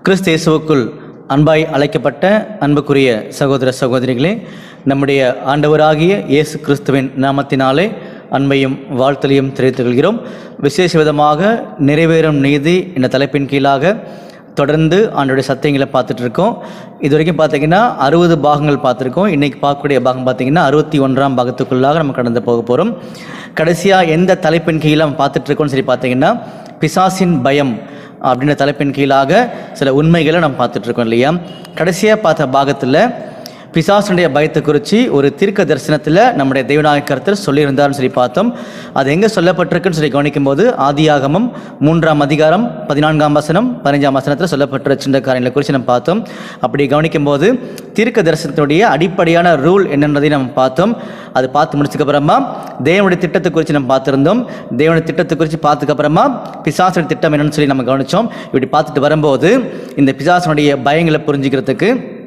கிறிஸ்து இயேசுவுக்குள் அன்பாய் அழைக்கப்பட்ட அன்புக்குரிய சகோதர சகோதரிகளே நம்முடைய ஆண்டவராகிய இயேசு கிறிஸ்துவின் நாமத்தினாலே அன்பையும் வாழ்த்தலையும் தெரிவித்துக் கொள்கிறோம் விசேஷ விதமாக நிறைவேறும் நீதி என்ற தலைப்பின் கீழாக தொடர்ந்து ஆண்டோடைய சத்தியங்களை பார்த்துட்டு இருக்கோம் இது வரைக்கும் பார்த்தீங்கன்னா அறுபது பாகங்கள் பார்த்துருக்கோம் இன்றைக்கி பார்க்கக்கூடிய பாகம் பார்த்தீங்கன்னா அறுபத்தி ஒன்றாம் பாகத்துக்குள்ளாக நம்ம கடந்து போக போகிறோம் கடைசியாக எந்த தலைப்பின் கீழே நம்ம பார்த்துட்டு இருக்கோம்னு சொல்லி பார்த்தீங்கன்னா பிசாசின் பயம் அப்படின்ற தலைப்பின் கீழாக சில உண்மைகளை நம்ம பார்த்துட்டு இருக்கோம் இல்லையா கடைசியாக பார்த்த பாகத்தில் பிசாசுடைய பயத்தை குறித்து ஒரு தீர்க்க தரிசனத்தில் நம்முடைய தெய்வநாயக கருத்தர் சொல்லியிருந்தார்னு சொல்லி பார்த்தோம் அது எங்கே சொல்லப்பட்டிருக்குன்னு சொல்லி கவனிக்கும்போது ஆதியாகமம் மூன்றாம் அதிகாரம் பதினான்காம் வசனம் பதினஞ்சாம் வசனத்தில் சொல்லப்பட்டிருக்கின்ற காரியங்களை குறித்து நம்ம பார்த்தோம் அப்படி கவனிக்கும்போது தீர்க்க தரிசனத்தினுடைய அடிப்படையான ரூல் என்னன்றதை நம்ம பார்த்தோம் அது பார்த்து முடிச்சதுக்கு அப்புறமா தேவனுடைய திட்டத்தை குறித்து நம்ம பார்த்துருந்தோம் தேவனுடைய திட்டத்தை குறித்து பார்த்ததுக்கு அப்புறமா பிசாசுடைய திட்டம் என்னன்னு சொல்லி நம்ம கவனித்தோம் இப்படி பார்த்துட்டு வரும்போது இந்த பிசாசனுடைய பயங்களை புரிஞ்சுக்கிறதுக்கு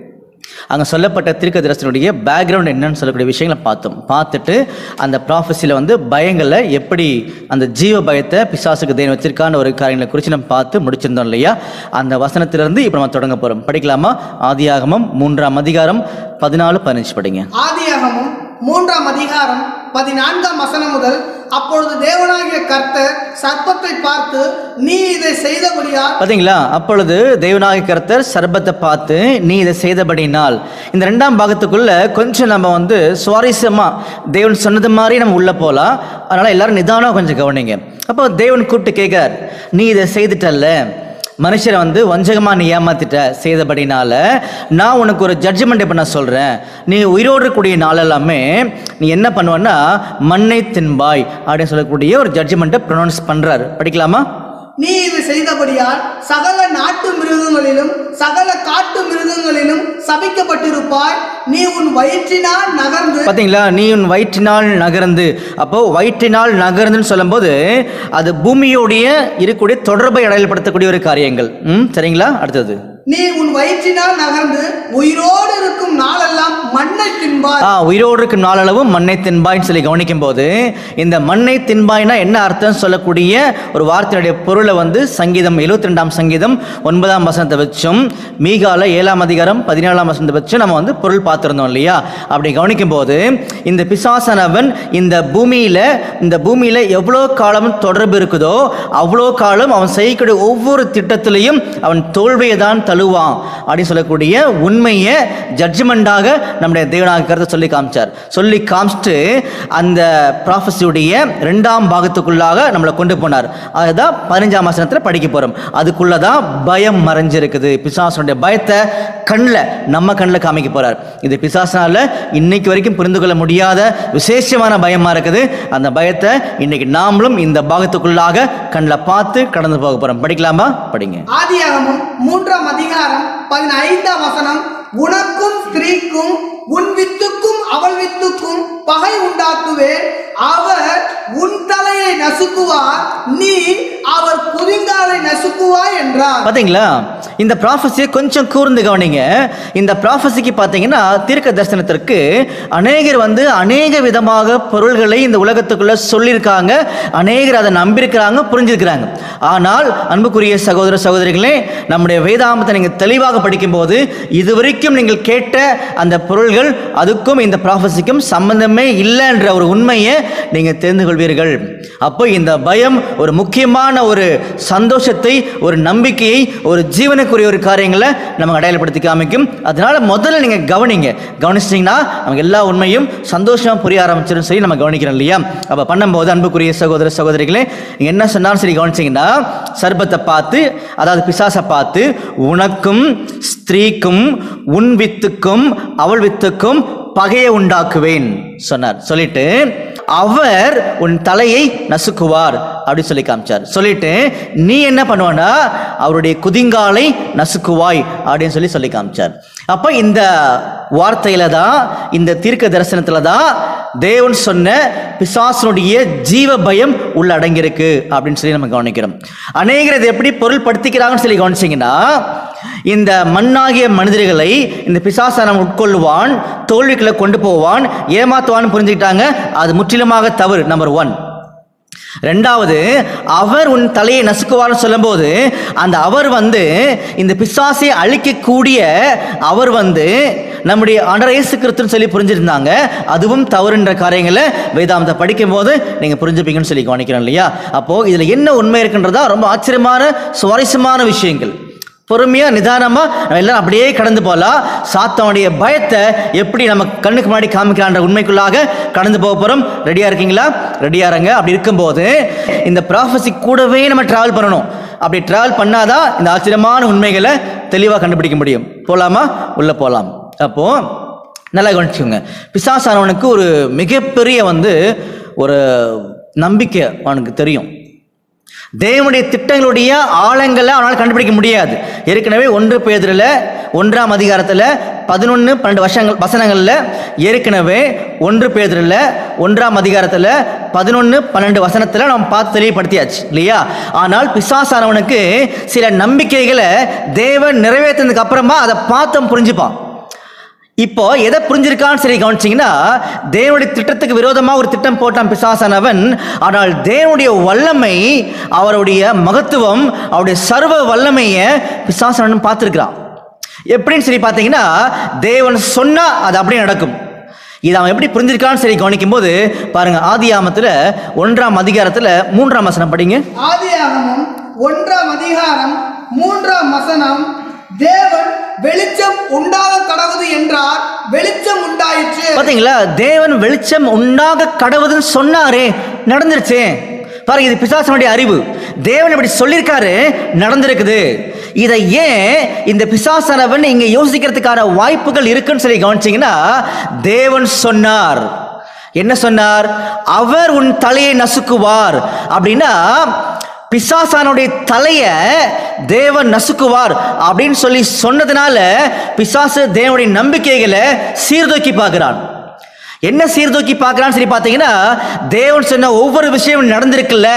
அங்கே சொல்லப்பட்ட தீர்க்கதரிசனுடைய பேக்ரவுண்ட் என்னன்னு சொல்லக்கூடிய விஷயங்களை பார்த்தோம் பார்த்துட்டு அந்த ப்ராஃபஸியில் வந்து பயங்களை எப்படி அந்த ஜீவ பயத்தை பிசாசுக்கு தேவன் வச்சிருக்கான ஒரு காரியங்களை குறித்து நம்ம பார்த்து முடிச்சிருந்தோம் இல்லையா அந்த வசனத்திலிருந்து இப்போ நம்ம தொடங்க போகிறோம் படிக்கலாமா ஆதியாகமம் மூன்றாம் அதிகாரம் பதினாலு பதினஞ்சு படிங்க ஆதியாகமம் மூன்றாம் அதிகாரம் பதினான்காம் வசனம் முதல் அப்பொழுது தேவனாகிய கர்த்தர் சர்ப்பத்தை பார்த்து நீ இதை செய்தபடியால் பார்த்தீங்களா அப்பொழுது தேவநாயக கர்த்தர் சர்பத்தை பார்த்து நீ இதை செய்தபடினால் இந்த ரெண்டாம் பாகத்துக்குள்ள கொஞ்சம் நம்ம வந்து சுவாரஸ்யமா தேவன் சொன்னது மாதிரி நம்ம உள்ள போகலாம் அதனால எல்லாரும் நிதானம் கொஞ்சம் கவனிங்க அப்போ தேவன் கூப்பிட்டு கேட்கார் நீ இதை செய்துட்டல்ல மனுஷரை வந்து வஞ்சகமாக நீ ஏமாத்திட்ட செய்தபடினால நான் உனக்கு ஒரு ஜட்ஜ்மெண்ட் இப்போ நான் சொல்கிறேன் நீ உயிரோடு இருக்கக்கூடிய நாள் எல்லாமே நீ என்ன பண்ணுவேன்னா மண்ணை தின்பாய் அப்படின்னு சொல்லக்கூடிய ஒரு ஜட்ஜ்மெண்ட்டை ப்ரொனவுன்ஸ் பண்ணுறாரு படிக்கலாமா நீ இது செய்தபடியால் சகல நாட்டு மிருகங்களிலும் சகல காட்டு மிருகங்களிலும் சபிக்கப்பட்டிருப்பாய் நீ உன் வயிற்றினால் நகர்ந்து பாத்தீங்களா நீ உன் வயிற்றினால் நகர்ந்து அப்போ வயிற்றினால் நகர்ந்துன்னு சொல்லும்போது அது பூமியோடைய இருக்கக்கூடிய தொடர்பை அடையாளப்படுத்தக்கூடிய ஒரு காரியங்கள் ம் சரிங்களா அடுத்தது நீ உன் வயிற்றினால் நகர்ந்து உயிரோடு இருக்கும் நாளெல்லாம் மண்ணை தின்பாய் ஆ உயிரோடு இருக்கும் நாளளவும் மண்ணை தின்பாய்ன்னு சொல்லி கவனிக்கும் போது இந்த மண்ணை தின்பாய்னா என்ன அர்த்தம் சொல்லக்கூடிய ஒரு வார்த்தையுடைய பொருளை வந்து சங்கீதம் எழுபத்தி ரெண்டாம் சங்கீதம் ஒன்பதாம் வசனத்தை வச்சும் மீகால ஏழாம் அதிகாரம் பதினேழாம் வசனத்தை வச்சு நம்ம வந்து பொருள் பார்த்துருந்தோம் இல்லையா அப்படி கவனிக்கும் போது இந்த பிசாசனவன் இந்த பூமியில இந்த பூமியில எவ்வளோ காலம் தொடர்பு இருக்குதோ அவ்வளோ காலம் அவன் செய்யக்கூடிய ஒவ்வொரு திட்டத்திலையும் அவன் தோல்வியை தான் தழுவான் அப்படின்னு சொல்லக்கூடிய உண்மையை ஜட்ஜ்மெண்ட்டாக நம்முடைய தேவனாக கருத்தை சொல்லி காமிச்சார் சொல்லி காமிச்சிட்டு அந்த ப்ராஃபஸியுடைய ரெண்டாம் பாகத்துக்குள்ளாக நம்மளை கொண்டு போனார் அதுதான் பதினஞ்சாம் வசனத்தில் படிக்க போகிறோம் அதுக்குள்ளே தான் பயம் மறைஞ்சிருக்குது பிசாசனுடைய பயத்தை கண்ணில் நம்ம கண்ணில் காமிக்க போகிறார் இது பிசாசனால இன்னைக்கு வரைக்கும் புரிந்து கொள்ள முடியாத விசேஷமான பயமாக இருக்குது அந்த பயத்தை இன்னைக்கு நாமளும் இந்த பாகத்துக்குள்ளாக கண்ணில் பார்த்து கடந்து போக போகிறோம் படிக்கலாமா படிங்க ஆதியாகமம் மூன்றாம் அதிகாரம் பதினைந்தாம் வசனம் உனக்கும் ஸ்திரீக்கும் உன் வித்துக்கும் அவள் வித்துக்கும் பகை உண்டாக்குவேன் அவர் உன் தலையை நசுக்குவார் நீ அவர் குதிங்காலை நசுக்குவாய் என்றார் பாத்தீங்களா இந்த ப்ராஃபஸியை கொஞ்சம் கூர்ந்து கவனிங்க இந்த ப்ராஃபஸிக்கு பார்த்தீங்கன்னா தீர்க்க தரிசனத்திற்கு அநேகர் வந்து அநேக விதமாக பொருள்களை இந்த உலகத்துக்குள்ள சொல்லியிருக்காங்க அநேகர் அதை நம்பியிருக்கிறாங்க புரிஞ்சிருக்கிறாங்க ஆனால் அன்புக்குரிய சகோதர சகோதரிகளே நம்முடைய வேதாமத்தை நீங்கள் தெளிவாக படிக்கும்போது இதுவரைக்கும் நீங்கள் கேட்ட அந்த பொருள்கள் அதுக்கும் இந்த ப்ராஃபஸிக்கும் சம்பந்தமே இல்லைன்ற ஒரு உண்மையை நீங்கள் தெரிந்து கொள்வீர்கள் அப்போ இந்த பயம் ஒரு முக்கியமான ஒரு சந்தோஷத்தை ஒரு நம்பிக்கையை ஒரு ஜீவனுக்குரிய ஒரு காரியங்களை நமக்கு அடையாளப்படுத்தி காமிக்கும் அதனால முதல்ல நீங்கள் கவனிங்க கவனிச்சிட்டிங்கன்னா நமக்கு எல்லா உண்மையும் சந்தோஷமாக புரிய ஆரம்பிச்சிடும் சொல்லி நம்ம கவனிக்கிறோம் இல்லையா அப்போ பண்ணும்போது அன்புக்குரிய சகோதர சகோதரிகளே நீங்கள் என்ன சொன்னாலும் சரி கவனிச்சிங்கன்னா சர்பத்தை பார்த்து அதாவது பிசாசை பார்த்து உனக்கும் ஸ்திரீக்கும் உன் வித்துக்கும் அவள் வித்துக்கும் பகையை உண்டாக்குவேன் சொன்னார் சொல்லிட்டு அவர் உன் தலையை நசுக்குவார் அப்படின்னு சொல்லி காமிச்சார் சொல்லிட்டு நீ என்ன பண்ணுவானா அவருடைய குதிங்காலை நசுக்குவாய் அப்படின்னு சொல்லி சொல்லி காமிச்சார் அப்போ இந்த வார்த்தையில தான் இந்த தீர்க்க தரிசனத்துல தான் தேவன் சொன்ன பிசாசனுடைய ஜீவ பயம் உள்ள அடங்கியிருக்கு அப்படின்னு சொல்லி நம்ம கவனிக்கிறோம் அநேகர் இதை எப்படி பொருள்படுத்திக்கிறாங்கன்னு சொல்லி கவனிச்சிங்கன்னா இந்த மண்ணாகிய மனிதர்களை இந்த பிசாசானம் உட்கொள்வான் தோல்விக்குள்ள கொண்டு போவான் ஏமாத்துவான்னு புரிஞ்சுக்கிட்டாங்க அது முற்றிலுமாக தவறு நம்பர் ஒன் ரெண்டாவது அவர் உன் தலையை நசுக்குவார்னு சொல்லும்போது அந்த அவர் வந்து இந்த பிசாசை அழிக்கக்கூடிய அவர் வந்து நம்முடைய ஆண்டவர் இயேசு கிறிஸ்துன்னு சொல்லி புரிஞ்சிருந்தாங்க அதுவும் தவறுன்ற காரியங்களை வேதாந்தத்தை படிக்கும்போது நீங்கள் புரிஞ்சுப்பீங்கன்னு சொல்லி கவனிக்கிறோம் இல்லையா அப்போது இதில் என்ன உண்மை இருக்குன்றதா ரொம்ப ஆச்சரியமான சுவாரஸ்யமான விஷயங்கள் பொறுமையாக நிதானமாக நம்ம எல்லாம் அப்படியே கடந்து போகலாம் சாத்தானுடைய பயத்தை எப்படி நம்ம கண்ணுக்கு முன்னாடி காமிக்கலான்ற உண்மைக்குள்ளாக கடந்து போக போகிறோம் ரெடியாக இருக்கீங்களா ரெடியாக இருங்க அப்படி இருக்கும்போது இந்த ப்ராஃபஸி கூடவே நம்ம ட்ராவல் பண்ணணும் அப்படி ட்ராவல் பண்ணாதான் இந்த ஆச்சரியமான உண்மைகளை தெளிவாக கண்டுபிடிக்க முடியும் போகலாமா உள்ளே போகலாம் அப்போது நல்லா கவனிச்சுக்கோங்க பிசாசானவனுக்கு ஒரு மிகப்பெரிய வந்து ஒரு நம்பிக்கை அவனுக்கு தெரியும் தேவனுடைய திட்டங்களுடைய ஆழங்களை அவனால் கண்டுபிடிக்க முடியாது ஏற்கனவே ஒன்று பேதில் ஒன்றாம் அதிகாரத்தில் பதினொன்று பன்னெண்டு வருஷங்கள் வசனங்களில் ஏற்கனவே ஒன்று பேதில் ஒன்றாம் அதிகாரத்தில் பதினொன்று பன்னெண்டு வசனத்தில் நம்ம பார்த்து தெளிவுபடுத்தியாச்சு இல்லையா ஆனால் பிசாசானவனுக்கு சில நம்பிக்கைகளை தேவன் நிறைவேற்றினதுக்கு அப்புறமா அதை பார்த்து புரிஞ்சுப்பான் இப்போ எதை புரிஞ்சிருக்கான்னு சரி கவனிச்சிங்கன்னா தேவனுடைய திட்டத்துக்கு விரோதமாக ஒரு திட்டம் போட்டான் பிசாசானவன் ஆனால் தேவனுடைய வல்லமை அவருடைய மகத்துவம் அவருடைய சர்வ வல்லமையை பிசாசானவன் பார்த்துருக்கிறான் எப்படின்னு சரி பார்த்தீங்கன்னா தேவன் சொன்னா அது அப்படியே நடக்கும் இது அவன் எப்படி புரிஞ்சிருக்கான்னு சரி கவனிக்கும் போது பாருங்க ஆதி ஆமத்தில் ஒன்றாம் அதிகாரத்தில் மூன்றாம் வசனம் படிங்க ஆதியாகமம் ஒன்றாம் அதிகாரம் மூன்றாம் வசனம் தேவன் வெளிச்சம் உண்டாக கடவுது என்றார் வெளிச்சம் உண்டாயிற்று பாத்தீங்களா தேவன் வெளிச்சம் உண்டாக கடவுதுன்னு சொன்னாரே நடந்துருச்சே பாருங்க இது பிசாசனுடைய அறிவு தேவன் இப்படி சொல்லியிருக்காரு நடந்திருக்குது இதை ஏன் இந்த பிசாசனவன் இங்க யோசிக்கிறதுக்கான வாய்ப்புகள் இருக்குன்னு சொல்லி கவனிச்சீங்கன்னா தேவன் சொன்னார் என்ன சொன்னார் அவர் உன் தலையை நசுக்குவார் அப்படின்னா பிசாசானுடைய தலையை தேவன் நசுக்குவார் அப்படின்னு சொல்லி சொன்னதுனால பிசாசு தேவனுடைய நம்பிக்கைகளை சீர்தூக்கி பார்க்கிறான் என்ன சீர்தூக்கி பார்க்கறான்னு சொல்லி பார்த்தீங்கன்னா தேவன் சொன்ன ஒவ்வொரு விஷயமும் நடந்திருக்குல்ல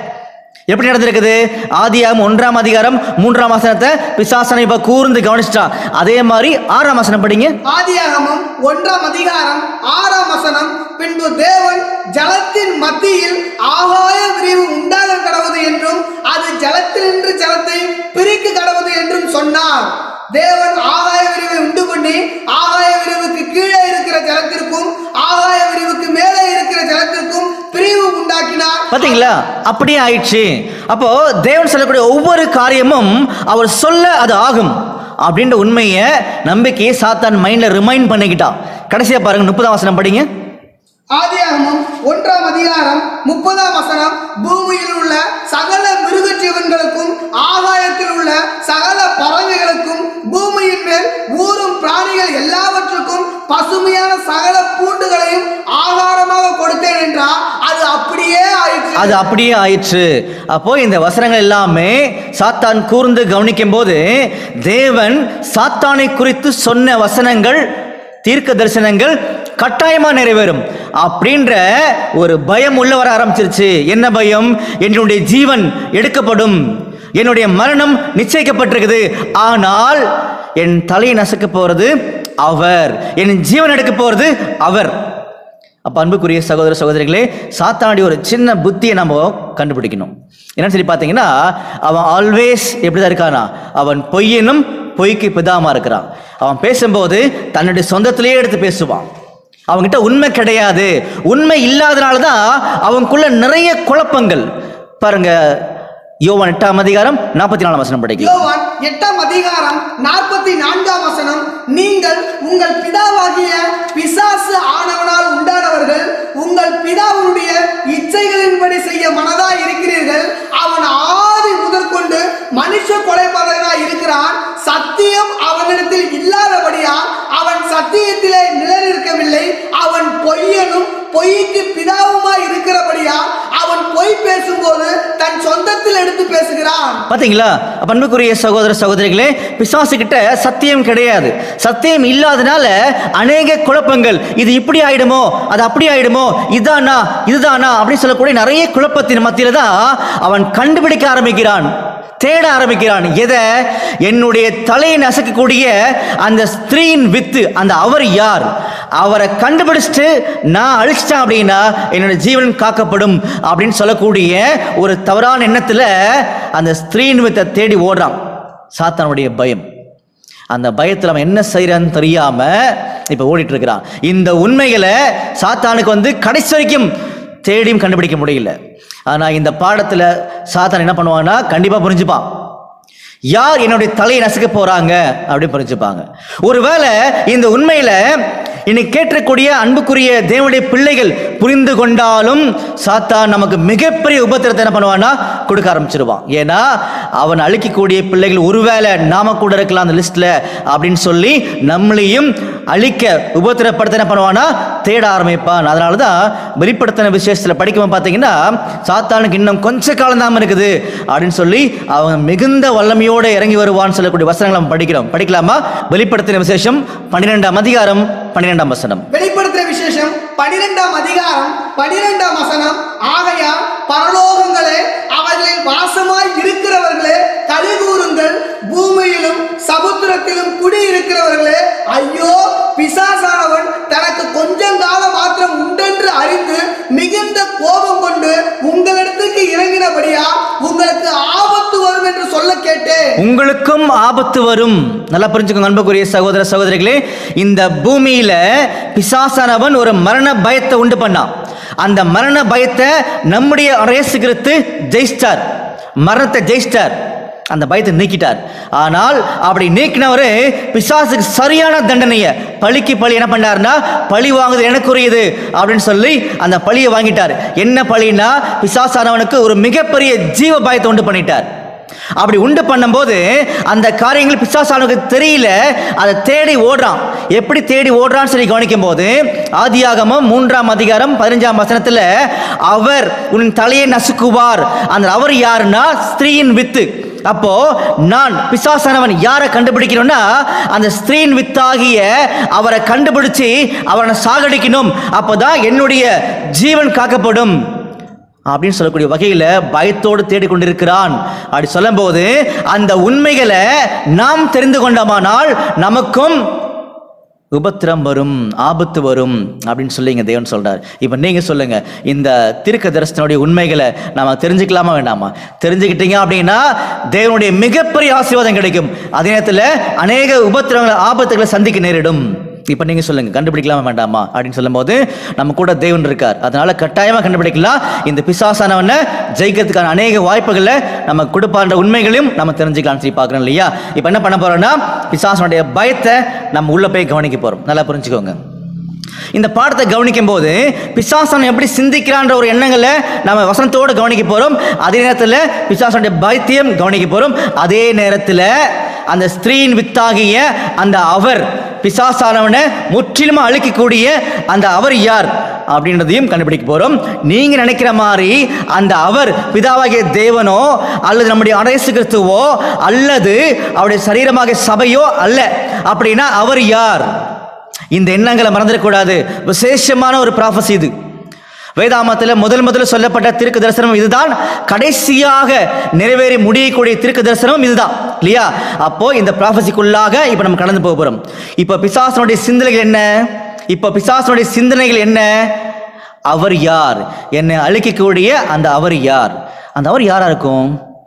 எப்படி நடந்திருக்குது ஆதியாகம் ஒன்றாம் அதிகாரம் மூன்றாம் வசனத்தை பிசாசனை இப்ப கூர்ந்து கவனிச்சிட்டான் அதே மாதிரி ஆறாம் வசனம் படிங்க ஆதியாகமம் ஒன்றாம் அதிகாரம் ஆறாம் வசனம் பின்பு தேவன் ஜலத்தின் மத்தியில் ஆகாய விரிவு உண்டாக கடவுது என்றும் அது ஜலத்தினின்று ஜலத்தை பிரிக்க கடவுது என்றும் சொன்னார் தேவன் ஆகாய விரிவை உண்டு பண்ணி ஆகாய விரிவுக்கு கீழே இருக்கிற ஜலத்திற்கும் ஆகாய விரிவுக்கு மேலே இருக்கிற ஜலத்திற்கும் பிரிவு உண்டாக்கினார் பாத்தீங்களா அப்படியே ஆயிடுச்சு அப்போ தேவன் சொல்லக்கூடிய ஒவ்வொரு காரியமும் அவர் சொல்ல அது ஆகும் அப்படின்ற உண்மையை நம்பிக்கையை சாத்தான் மைண்ட்ல ரிமைண்ட் பண்ணிக்கிட்டான் கடைசியா பாருங்க முப்பதாம் வசனம் படிங்க ஆதியாகமம் ஒன்றாம் அதிகாரம் முப்பதாம் வசனம் பூமியில் உள்ள சகல மிருக ஜீவன்களுக்கும் ஆகாயத்தில் உள்ள சகல பறவைகளுக்கும் பூமியின் மேல் ஊரும் பிராணிகள் எல்லாவற்றுக்கும் பசுமையான சகல பூண்டுகளையும் ஆகாரமாக கொடுத்தேன் என்றார் அது அப்படியே ஆயிற்று அது அப்படியே ஆயிற்று அப்போ இந்த வசனங்கள் எல்லாமே சாத்தான் கூர்ந்து கவனிக்கும் போது தேவன் சாத்தானை குறித்து சொன்ன வசனங்கள் தீர்க்க தரிசனங்கள் கட்டாயமா நிறைவேறும் அப்படின்ற ஒரு பயம் உள்ள வர ஆரம்பிச்சிருச்சு என்ன பயம் என்னுடைய ஜீவன் எடுக்கப்படும் என்னுடைய மரணம் நிச்சயிக்கப்பட்டிருக்குது ஆனால் என் தலையை நசுக்க போறது அவர் என் ஜீவன் எடுக்க போறது அவர் அப்போ அன்புக்குரிய சகோதர சகோதரிகளே சாத்தானுடைய ஒரு சின்ன புத்தியை நம்ம கண்டுபிடிக்கணும் என்னன்னு சொல்லி பார்த்தீங்கன்னா அவன் ஆல்வேஸ் எப்படி தான் இருக்கானா அவன் பொய்யனும் பொய்க்கு பிதாமா இருக்கிறான் அவன் பேசும்போது தன்னுடைய சொந்தத்திலேயே எடுத்து பேசுவான் அவன்கிட்ட உண்மை கிடையாது உண்மை இல்லாதனால தான் அவனுக்குள்ள நிறைய குழப்பங்கள் பாருங்க யோவான் எட்டாம் அதிகாரம் நாற்பத்தி நாலாம் வசனம் படிக்கலாம் யோவான் எட்டாம் அதிகாரம் நாற்பத்தி நான்காம் வசனம் நீங்கள் உங்கள் பிதாவாகிய பிசாசு ஆனவனால் உண்டானவர்கள் உங்கள் பிதாவுடைய இச்சைகளின்படி செய்ய மனதாய் இருக்கிறீர்கள் அவன் ஆதி முதற்கொண்டு மனுஷ கொலைபாதகனாய் இருக்கிறான் சத்தியம் அவனிடத்தில் இல்லாதபடியால் அவன் சத்தியத்திலே நிலைநிற்கவில்லை அவன் பொய்யனும் பொய்க்கு பிதாவுமாய் இருக்கிறபடியால் அவன் பொய் பேசும்போது தன் சொந்தத்தில் எடுத்து பேசுகிறான் பாத்தீங்களா அப்ப அன்புக்குரிய சகோதர சகோதரிகளே பிசாசு கிட்ட சத்தியம் கிடையாது சத்தியம் இல்லாதனால அநேக குழப்பங்கள் இது இப்படி ஆயிடுமோ அது அப்படி ஆயிடுமோ இதானா இதுதானா அப்படின்னு சொல்லக்கூடிய நிறைய குழப்பத்தின் மத்தியில தான் அவன் கண்டுபிடிக்க ஆரம்பிக்கிறான் தேட ஆரம்பிக்கிறான் எதை என்னுடைய தலையை நசுக்கக்கூடிய அந்த ஸ்திரீயின் வித்து அந்த அவர் யார் அவரை கண்டுபிடிச்சிட்டு நான் அழிச்சிட்டேன் அப்படின்னா என்னோட ஜீவன் காக்கப்படும் அப்படின்னு சொல்லக்கூடிய ஒரு தவறான எண்ணத்துல அந்த ஸ்திரீ நிமித்தை தேடி ஓடுறான் சாத்தானுடைய பயம் அந்த பயத்தில் அவன் என்ன செய்யறான்னு தெரியாம இப்ப ஓடிட்டு இருக்கிறான் இந்த உண்மைகளை சாத்தானுக்கு வந்து கடைசி வரைக்கும் தேடியும் கண்டுபிடிக்க முடியல ஆனா இந்த பாடத்துல சாத்தான் என்ன பண்ணுவான்னா கண்டிப்பா புரிஞ்சுப்பான் யார் என்னுடைய தலையை நசுக்க போறாங்க அப்படின்னு புரிஞ்சுப்பாங்க ஒருவேளை இந்த உண்மையில இன்னைக்கு கேட்டிருக்கூடிய அன்புக்குரிய தேவனுடைய பிள்ளைகள் புரிந்து கொண்டாலும் சாத்தான் நமக்கு மிகப்பெரிய உபத்திரத்தை என்ன பண்ணுவான்னா கொடுக்க ஆரம்பிச்சிருவான் ஏன்னா அவன் அழிக்கக்கூடிய பிள்ளைகள் ஒருவேளை நாம கூட இருக்கலாம் அந்த லிஸ்ட்ல அப்படின்னு சொல்லி நம்மளையும் அழிக்க உபத்திரப்படுத்த என்ன பண்ணுவானா தேட ஆரம்பிப்பான் அதனால தான் வெளிப்படுத்தின விசேஷத்தில் படிக்கும் பார்த்தீங்கன்னா சாத்தானுக்கு இன்னும் கொஞ்ச காலம் தான் இருக்குது அப்படின்னு சொல்லி அவன் மிகுந்த வல்லமையோடு இறங்கி வருவான்னு சொல்லக்கூடிய வசனங்களை நம்ம படிக்கிறோம் படிக்கலாமா வெளிப்படுத்தின விசேஷம் பன்னிரெண்டாம் அதிகாரம் பன்னிரெண்டாம் வசனம் வெளிப்படுத்தின விசேஷம் பனிரெண்டாம் அதிகாரம் பனிரெண்டாம் வசனம் ஆகையால் பரலோகங்களே அவர்களில் வாசமாய் இருக்கிறவர்களே கலிகூறுங்கள் பூமியிலும் சமுத்திரத்திலும் குடியிருக்கிறவர்களே ஐயோ பிசாசானவன் தனக்கு கொஞ்சம் காலம் மாத்திரம் உண்டென்று அறிந்து மிகுந்த கோபம் கொண்டு உங்களிடத்துக்கு இறங்கினபடியா உங்களுக்கு ஆபத்து வரும் என்று சொல்ல கேட்டேன் உங்களுக்கும் ஆபத்து வரும் நல்லா புரிஞ்சுக்கோங்க அன்புக்குரிய சகோதர சகோதரிகளே இந்த பூமியில பிசாசானவன் ஒரு மரண பயத்தை உண்டு பண்ணான் அந்த மரண பயத்தை நம்முடைய இயேசு கிறிஸ்து ஜெயிச்சிட்டார் மரணத்தை ஜெயிச்சிட்டார் அந்த பயத்தை நீக்கிட்டார் ஆனால் அப்படி நீக்கினவரு பிசாசுக்கு சரியான தண்டனையை பழிக்கு பழி என்ன பண்ணாருன்னா பழி வாங்குது எனக்குரியது அப்படின்னு சொல்லி அந்த பழியை வாங்கிட்டார் என்ன பழின்னா பிசாசானவனுக்கு ஒரு மிகப்பெரிய ஜீவ பயத்தை உண்டு பண்ணிட்டார் அப்படி உண்டு பண்ணும்போது அந்த காரியங்கள் பிசாசானுக்கு தெரியல அதை தேடி ஓடுறான் எப்படி தேடி ஓடுறான்னு சொல்லி கவனிக்கும் போது ஆதியாகமம் மூன்றாம் அதிகாரம் பதினஞ்சாம் வசனத்துல அவர் உன் தலையை நசுக்குவார் அந்த அவர் யாருன்னா ஸ்திரீயின் வித்து அப்போ நான் பிசாசானவன் யாரை கண்டுபிடிக்கணும்னா அந்த ஸ்திரீன் வித்தாகிய அவரை கண்டுபிடிச்சு அவனை சாகடிக்கணும் அப்போதான் என்னுடைய ஜீவன் காக்கப்படும் அப்படின்னு சொல்லக்கூடிய வகையில் பயத்தோடு தேடிக்கொண்டிருக்கிறான் அப்படி சொல்லும்போது அந்த உண்மைகளை நாம் தெரிந்து கொண்டோமானால் நமக்கும் உபத்திரம் வரும் ஆபத்து வரும் அப்படின்னு சொல்லி இங்க தேவன் சொல்றார் இப்போ நீங்க சொல்லுங்க இந்த திருக்க தரிசனுடைய உண்மைகளை நாம தெரிஞ்சுக்கலாமா வேண்டாமா தெரிஞ்சுக்கிட்டீங்க அப்படின்னா தேவனுடைய மிகப்பெரிய ஆசீர்வாதம் கிடைக்கும் அதே நேரத்தில் அநேக உபத்திரங்களை ஆபத்துகளை சந்திக்க நேரிடும் இப்போ நீங்க சொல்லுங்க கண்டுபிடிக்கலாமா வேண்டாமா அப்படின்னு சொல்லும்போது நம்ம கூட தேவன் இருக்கார் அதனால கட்டாயமா கண்டுபிடிக்கலாம் இந்த பிசாசானவனை ஜெயிக்கிறதுக்கான அநேக வாய்ப்புகளை நம்ம கொடுப்பான்ற உண்மைகளையும் நம்ம தெரிஞ்சுக்கலாம்னு சொல்லி பார்க்குறோம் இல்லையா இப்போ என்ன பண்ண போறோம்னா பிசாசனுடைய பயத்தை நம்ம உள்ள போய் கவனிக்க போறோம் நல்லா புரிஞ்சுக்கோங்க இந்த பாடத்தை கவனிக்கும் போது பிசாசன் எப்படி சிந்திக்கிறான்ற ஒரு எண்ணங்களை நம்ம வசனத்தோடு கவனிக்க போறோம் அதே நேரத்தில் பிசாசனுடைய பயத்தையும் கவனிக்க போறோம் அதே நேரத்தில் அந்த ஸ்திரீயின் வித்தாகிய அந்த அவர் பிசாசானவனை முற்றிலுமா அழிக்கக்கூடிய அந்த அவர் யார் அப்படின்றதையும் கண்டுபிடிக்க போறோம் நீங்க நினைக்கிற மாதிரி அந்த அவர் பிதாவாகிய தேவனோ அல்லது நம்முடைய அடைசு கிறிஸ்துவோ அல்லது அவருடைய சரீரமாக சபையோ அல்ல அப்படின்னா அவர் யார் இந்த எண்ணங்களை மறந்துடக்கூடாது விசேஷமான ஒரு ப்ராஃபஸ் இது வேதாமத்தில் முதல் முதல்ல சொல்லப்பட்ட திருக்கு தரிசனம் இதுதான் கடைசியாக நிறைவேறி முடியக்கூடிய திருக்கு தரிசனம் இதுதான் இல்லையா அப்போ இந்த ப்ராஃபஸிக்குள்ளாக இப்போ நம்ம கடந்து போக போறோம் இப்போ பிசாசனுடைய சிந்தனைகள் என்ன இப்போ பிசாசனுடைய சிந்தனைகள் என்ன அவர் யார் என்னை அழிக்கக்கூடிய அந்த அவர் யார் அந்த அவர் யாரா இருக்கும்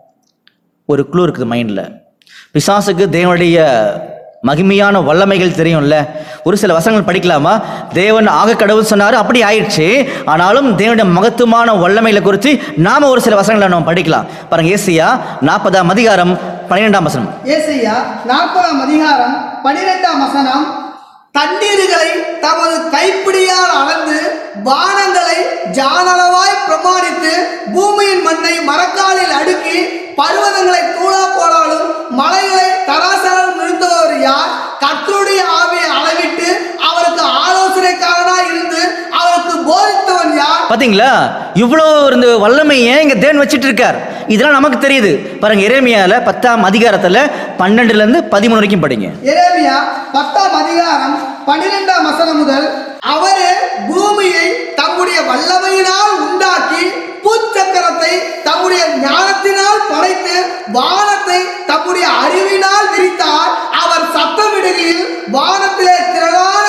ஒரு குழு இருக்குது மைண்டில் பிசாசுக்கு தேவனுடைய மகிமையான வல்லமைகள் தெரியும்ல ஒரு சில வசனங்கள் படிக்கலாமா தேவன் ஆக கடவுள் சொன்னார் அப்படி ஆயிடுச்சு ஆனாலும் தேவனுடைய மகத்துவமான வல்லமைகளை குறித்து நாம ஒரு சில வசனங்களை நம்ம படிக்கலாம் பாருங்க ஏசியா நாற்பதாம் அதிகாரம் பன்னிரெண்டாம் வசனம் ஏசையா நாற்பதாம் அதிகாரம் பனிரெண்டாம் வசனம் தண்ணீர்களை தமது கைப்பிடியால் அளந்து வானங்களை ஜானளவாய் பிரமாணித்து பூமியின் மண்ணை மரக்காலில் அடுக்கி பர்வதங்களை தூளா போடாலும் மலைகளை தராசாலும் நிறுத்துபவர் யார் கர்த்தருடைய ஆவியை அளவிட்டு அவருக்கு ஆலோசனைக்காரனாய் இருந்து அவருக்கு போதித்தவன் யார் பாத்தீங்களா இவ்வளோ இந்த வல்லமையை இங்க தேவன் வச்சிட்டு இருக்கார் இதெல்லாம் நமக்கு தெரியுது பாருங்க எரேமியால பத்தாம் அதிகாரத்துல பன்னெண்டுல இருந்து பதிமூணு வரைக்கும் படிங்க எரேமியா பத்தாம் அதிகாரம் பனிரெண்டாம் வசனம் முதல் அவரே பூமியை தம்முடைய வல்லமையினால் உண்டாக்கி பூச்சக்கரத்தை தம்முடைய ஞானத்தினால் படைத்து வானத்தை தம்முடைய அறிவினால் விரித்தார் அவர் சத்தமிடுகையில் வானத்திலே திரளான தண்ணீர்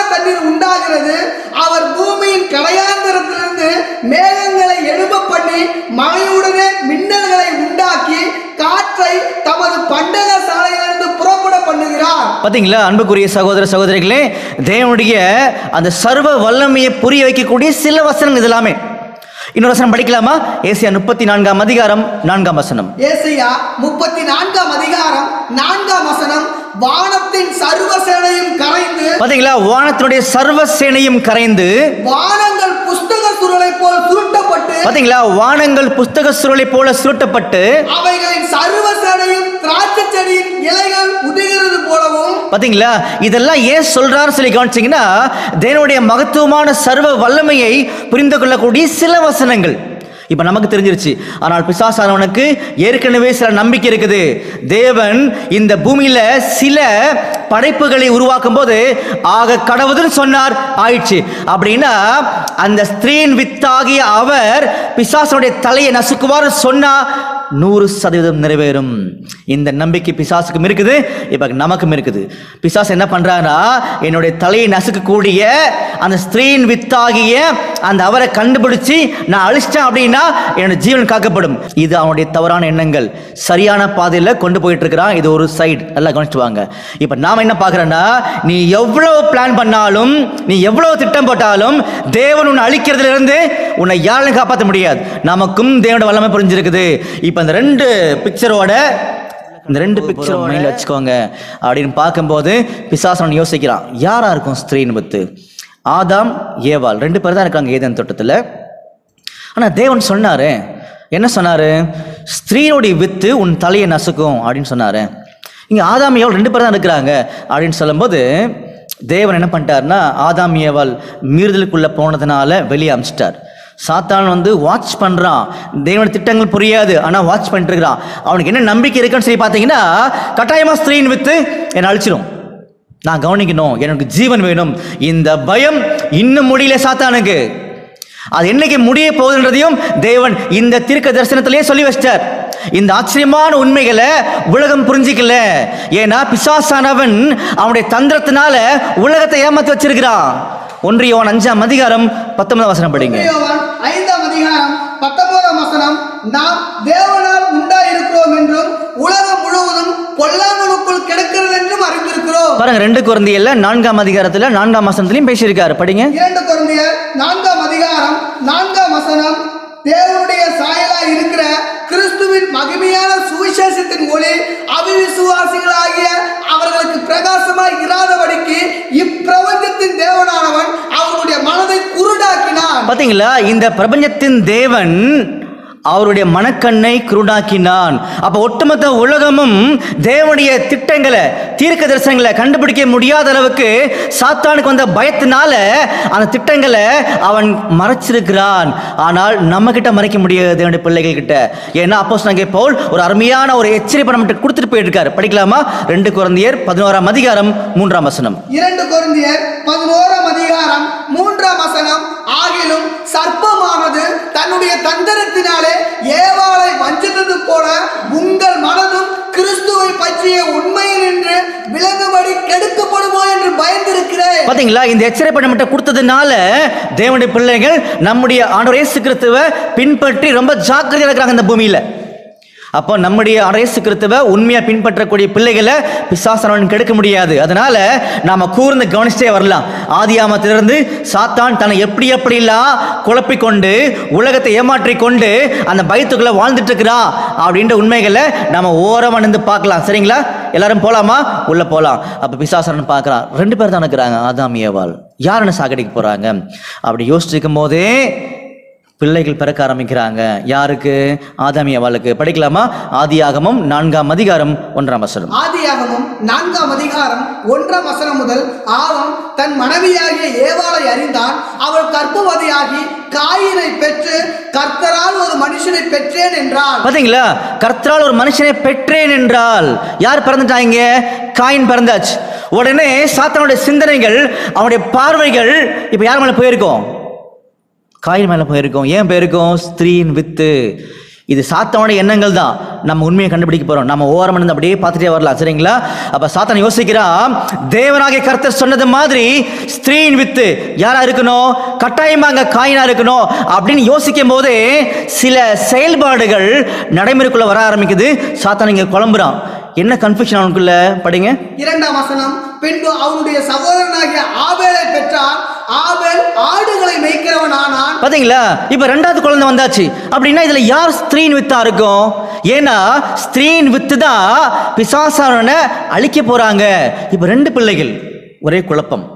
உண்டாகிறது அவர் பூமியின் கடையாந்தரத்திலிருந்து மேகங்களை எழும்ப பண்ணி மழையுடனே மின்னல்களை உண்டாக்கி காற்றை தமது பண்டக சாலையிலிருந்து புறப்பட பண்ணுகிறார் பாத்தீங்களா அன்புக்குரிய சகோதர சகோதரிகளே தேவனுடைய அந்த சர்வ வல்லமையை புரிய வைக்கக்கூடிய சில வசனங்கள் இது எல்லாமே இன்னொரு வசனம் படிக்கலாமா ஏசியா முப்பத்தி நான்காம் அதிகாரம் நான்காம் வசனம் ஏசையா முப்பத்தி நான்காம் அதிகாரம் நான்காம் வசனம் வானத்தின் சர்வ சேனையும் கரைந்து பாத்தீங்களா வானத்தினுடைய சர்வ சேனையும் கரைந்து வானங்கள் புஸ்தக சுருளை போல் சுருட்டப்பட்டு பாத்தீங்களா வானங்கள் புஸ்தக சுருளை போல சுருட்டப்பட்டு அவைகளின் சர்வ சேனையும் திராட்சை செடியின் இலைகள் உதிர்கிறது போலவும் பாத்தீங்களா இதெல்லாம் ஏன் சொல்றாரு சொல்லி கவனிச்சீங்கன்னா தேவனுடைய மகத்துவமான சர்வ வல்லமையை புரிந்து கொள்ளக்கூடிய சில வசனங்கள் இப்ப நமக்கு தெரிஞ்சிருச்சு ஆனால் பிசாசானவனுக்கு ஏற்கனவே சில நம்பிக்கை இருக்குது தேவன் இந்த பூமியில சில படைப்புகளை உருவாக்கும் போது ஆக கடவுதுன்னு சொன்னார் ஆயிடுச்சு அப்படின்னா அந்த ஸ்திரீன் வித்தாகிய அவர் பிசாசனுடைய தலையை நசுக்குவார் சொன்னா நூறு சதவீதம் நிறைவேறும் இந்த நம்பிக்கை பிசாசுக்கும் இருக்குது இப்ப நமக்கும் இருக்குது பிசாசு என்ன பண்றாங்கன்னா என்னுடைய தலையை நசுக்கக்கூடிய அந்த ஸ்திரீன் வித்தாகிய அந்த அவரை கண்டுபிடிச்சு நான் அழிச்சிட்டேன் அப்படின்னா என்னோட ஜீவன் காக்கப்படும் இது அவனுடைய தவறான எண்ணங்கள் சரியான பாதையில் கொண்டு போயிட்டு இருக்கிறான் இது ஒரு சைடு நல்லா கவனிச்சுட்டு வாங்க இப்போ நாம என்ன பார்க்குறோன்னா நீ எவ்வளவு பிளான் பண்ணாலும் நீ எவ்வளவு திட்டம் போட்டாலும் தேவன் உன்னை அழிக்கிறதுல இருந்து உன்னை யாரும் காப்பாற்ற முடியாது நமக்கும் தேவனோட வல்லமை புரிஞ்சிருக்குது இப்போ இந்த ரெண்டு பிக்சரோட இந்த ரெண்டு பிக்சர் மைண்டில் வச்சுக்கோங்க அப்படின்னு பார்க்கும்போது பிசாசன் யோசிக்கிறான் யாரா இருக்கும் ஸ்திரீன் பத்து ஆதாம் ஏவாள் ரெண்டு பேர் தான் இருக்காங்க ஏதேன் தோட்டத்தில் ஆனால் தேவன் சொன்னாரு என்ன சொன்னாரு ஸ்திரீனுடைய வித்து உன் தலையை நசுக்கும் அப்படின்னு சொன்னாரு இங்க ஆதாம் ஏவாள் ரெண்டு பேர் தான் இருக்கிறாங்க அப்படின்னு சொல்லும்போது தேவன் என்ன பண்ணிட்டாருன்னா ஆதாம் ஏவாள் மீறுதலுக்குள்ள போனதுனால வெளியே அமிச்சிட்டார் சாத்தான் வந்து வாட்ச் பண்றான் தேவனுடைய திட்டங்கள் புரியாது ஆனா வாட்ச் பண்ணிட்டு இருக்கிறான் அவனுக்கு என்ன நம்பிக்கை இருக்குன்னு சொல்லி பார்த்தீங்கன்னா கட்டாயமா ஸ்திரீன் வித்து என்னை அழிச்சிடும் நான் கவனிக்கணும் எனக்கு ஜீவன் வேணும் இந்த பயம் இன்னும் முடியல சாத்தானுக்கு அது என்னைக்கு முடிய போகுதுன்றதையும் தேவன் இந்த தீர்க்க தரிசனத்திலேயே சொல்லி வச்சிட்டார் இந்த ஆச்சரியமான உண்மைகளை உலகம் புரிஞ்சிக்கல ஏன்னா பிசாசானவன் அவனுடைய தந்திரத்தினால உலகத்தை ஏமாத்தி வச்சிருக்கிறான் ஒன்றியவன் அஞ்சாம் அதிகாரம் பத்தொன்பதாம் வசனம் படிங்க யோவான் ஐந்தாம் அதிகாரம் பத்தொன்பதாம் வசனம் நாம் தேவனால் உண்டாயிருக்கிறோம் என்றும் உலகம் முழுவதும் பொல்லாங்கனுக்குள் கிடக்கிறது என்றும் அறிந்திருக்கிறோம் பாருங்க ரெண்டு குழந்தையில நான்காம் அதிகாரத்துல நான்காம் வசனத்திலையும் பேசியிருக்காரு படிங்க இரண்டு குழந்தையர் நான்காம் அதிகாரம் நான்காம் வசனம் தேவனுடைய சாயலாய் இருக்கிற கிறிஸ்துவின் மகிமையான சுவிசேஷத்தின் ஒளி அவிவிசுவாசிகளாகிய அவர்களுக்கு பிரகாசமாய் இராதபடிக்கு இப்பிரபஞ்சத்தின் தேவனானவன் அவர்களுடைய மனதை குருடாக்கினான் பாத்தீங்களா இந்த பிரபஞ்சத்தின் தேவன் அவருடைய மனக்கண்ணை குருடாக்கினான் அப்ப ஒட்டுமொத்த உலகமும் தேவனுடைய திட்டங்களை தீர்க்க தரிசனங்களை கண்டுபிடிக்க முடியாத அளவுக்கு சாத்தானுக்கு வந்த பயத்தினால அந்த திட்டங்களை அவன் மறைச்சிருக்கிறான் ஆனால் நம்ம கிட்ட மறைக்க முடியாது தேவனுடைய பிள்ளைகள் கிட்ட ஏன்னா அப்போ நாங்கள் பவுல் ஒரு அருமையான ஒரு எச்சரிப்பை நம்மகிட்ட கொடுத்துட்டு போயிட்டு இருக்காரு படிக்கலாமா ரெண்டு குழந்தையர் பதினோராம் அதிகாரம் மூன்றாம் வசனம் இரண்டு கொரிந்தியர் பதினோராம் அதிகாரம் மூன்றாம் வசனம் ஆகிலும் சர்ப்பமானது தன்னுடைய தந்திரத்தினாலே ஏவாளை வஞ்சித்தது போல உங்கள் மனதும் கிறிஸ்துவை பற்றிய உண்மையில் நின்று விலகுபடி கெடுக்கப்படுமோ என்று பயந்திருக்கிறேன் பாத்தீங்களா இந்த எச்சரிப்பை நம்மகிட்ட கொடுத்ததுனால தேவனுடைய பிள்ளைகள் நம்முடைய ஆண்டவர் இயேசு கிறிஸ்துவை பின்பற்றி ரொம்ப ஜாக்கிரதையா இருக்கிறாங்க இந்த பூமியில அப்போ நம்முடைய ஆண்டவர் இயேசு கிறிஸ்துவை உண்மையா பின்பற்றக்கூடிய பிள்ளைகளை பிசாசனவன் கெடுக்க முடியாது அதனால நாம கூர்ந்து கவனிச்சே வரலாம் ஆதியாமத்திலிருந்து சாத்தான் தன்னை எப்படி எப்படிலாம் குழப்பிக் கொண்டு உலகத்தை ஏமாற்றி கொண்டு அந்த பயத்துக்குள்ள வாழ்ந்துட்டு இருக்கிறான் அப்படின்ற உண்மைகளை நம்ம ஓரமா நின்று பார்க்கலாம் சரிங்களா எல்லாரும் போலாமா உள்ள போலாம் அப்ப பிசாசனன் பார்க்கறான் ரெண்டு பேர் தான் இருக்கிறாங்க ஆதாம் ஏவாள் யாருன்னு சாகடிக்க போறாங்க அப்படி யோசிச்சிருக்கும் போதே பிள்ளைகள் பிறக்க ஆரம்பிக்கிறாங்க யாருக்கு ஆதாமி அவளுக்கு படிக்கலாமா ஆதியாகமம் நான்காம் அதிகாரம் ஒன்றாம் வசனம் ஆதியாகமம் நான்காம் அதிகாரம் ஒன்றாம் வசனம் முதல் ஆவம் தன் மனைவியாகிய ஏவாளை அறிந்தான் அவள் கர்ப்பவதியாகி காயினை பெற்று கர்த்தரால் ஒரு மனுஷனை பெற்றேன் என்றான் பாத்தீங்களா கர்த்தரால் ஒரு மனுஷனை பெற்றேன் என்றால் யார் பிறந்துட்டாங்க காயின் பிறந்தாச்சு உடனே சாத்தானுடைய சிந்தனைகள் அவனுடைய பார்வைகள் இப்ப யார் மேல போயிருக்கோம் காயின் மேல போயிருக்கோம் ஏன் போயிருக்கோம் ஸ்திரீன் வித்து இது சாத்தானோட எண்ணங்கள் தான் நம்ம உண்மையை கண்டுபிடிக்க போறோம் நம்ம ஓரம் இருந்து அப்படியே பார்த்துட்டே வரலாம் சரிங்களா அப்ப சாத்தான் யோசிக்கிறான் தேவனாகிய கர்த்தர் சொன்னது மாதிரி ஸ்திரீயின் வித்து யாரா இருக்கணும் கட்டாயமா அங்க காயினா இருக்கணும் அப்படின்னு யோசிக்கும் போதே சில செயல்பாடுகள் நடைமுறைக்குள்ள வர ஆரம்பிக்குது சாத்தான் இங்க குழம்புறான் என்ன கன்ஃபியூஷன் அவனுக்குள்ள படிங்க இரண்டாம் வசனம் பின்பு அவனுடைய சகோதரனாகிய ஆபேலை பெற்றார் ஆபேல் ஆடுகளை மேய்க்கிறவன் ஆனான் பாத்தீங்களா இப்ப ரெண்டாவது குழந்தை வந்தாச்சு அப்படின்னா இதுல யார் ஸ்திரீன் வித்தா இருக்கும் ஏன்னா ஸ்திரீன் வித்து தான் பிசாசான அழிக்க போறாங்க இப்ப ரெண்டு பிள்ளைகள் ஒரே குழப்பம்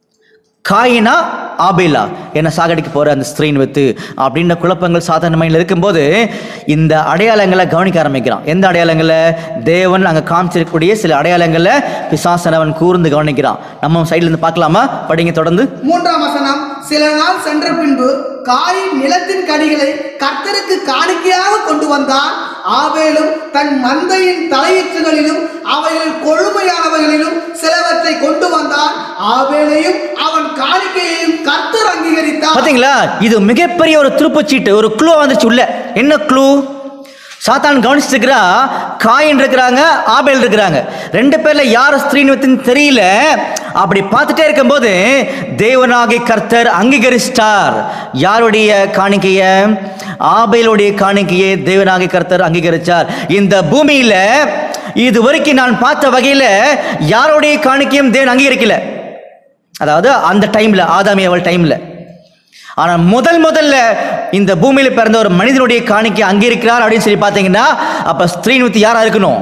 காயினா ஆபேலா என்ன சாகடிக்க போற அந்த ஸ்திரீன் வித்து அப்படின்ற குழப்பங்கள் சாதாரண மைண்டில் இருக்கும்போது இந்த அடையாளங்களை கவனிக்க ஆரம்பிக்கிறான் எந்த அடையாளங்களை தேவன் அங்க காமிச்சிருக்கக்கூடிய சில அடையாளங்களை பிசாசனவன் கூர்ந்து கவனிக்கிறான் நம்ம சைடுல இருந்து பார்க்கலாமா படிங்க தொடர்ந்து மூன்றாம் வசனம் சில நாள் சென்ற பின்பு காயின் நிலத்தின் கனிகளை கர்த்தருக்கு காணிக்கையாக கொண்டு வந்தான் ஆபேலும் தன் மந்தையின் தலையீற்றுகளிலும் அவைகளில் கொழுமையானவைகளிலும் சிலவற்றை கொண்டு வந்தான் ஆபேலையும் அவன் காணிக்கையையும் கர்த்தர் அங்கீகரித்தார் பாத்தீங்களா இது மிகப்பெரிய ஒரு துருப்புச்சீட்டு ஒரு க்ளூ வந்துச்சு உள்ள என்ன க்ளூ சாத்தான் கவனிச்சிருக்கிறா காயின் இருக்கிறாங்க ஆபேல் இருக்கிறாங்க ரெண்டு பேர்ல யார் ஸ்திரீனுவத்தின் தெரியல அப்படி பார்த்துட்டே இருக்கும்போது தேவனாகி கர்த்தர் அங்கீகரிச்சிட்டார் யாருடைய காணிக்கைய ஆபேலுடைய காணிக்கையை தேவனாகி கர்த்தர் அங்கீகரிச்சார் இந்த பூமியில இது வரைக்கும் நான் பார்த்த வகையில யாருடைய காணிக்கையும் தேவன் அங்கீகரிக்கல அதாவது அந்த டைம்ல ஆதாமி அவள் டைம்ல ஆனா முதல் முதல்ல இந்த பூமியில பிறந்த ஒரு மனிதனுடைய காணிக்கை அங்கிருக்கிறார் அப்படின்னு சொல்லி பார்த்தீங்கன்னா அப்ப ஸ்திரீனுத்தி யாரா இருக்கணும்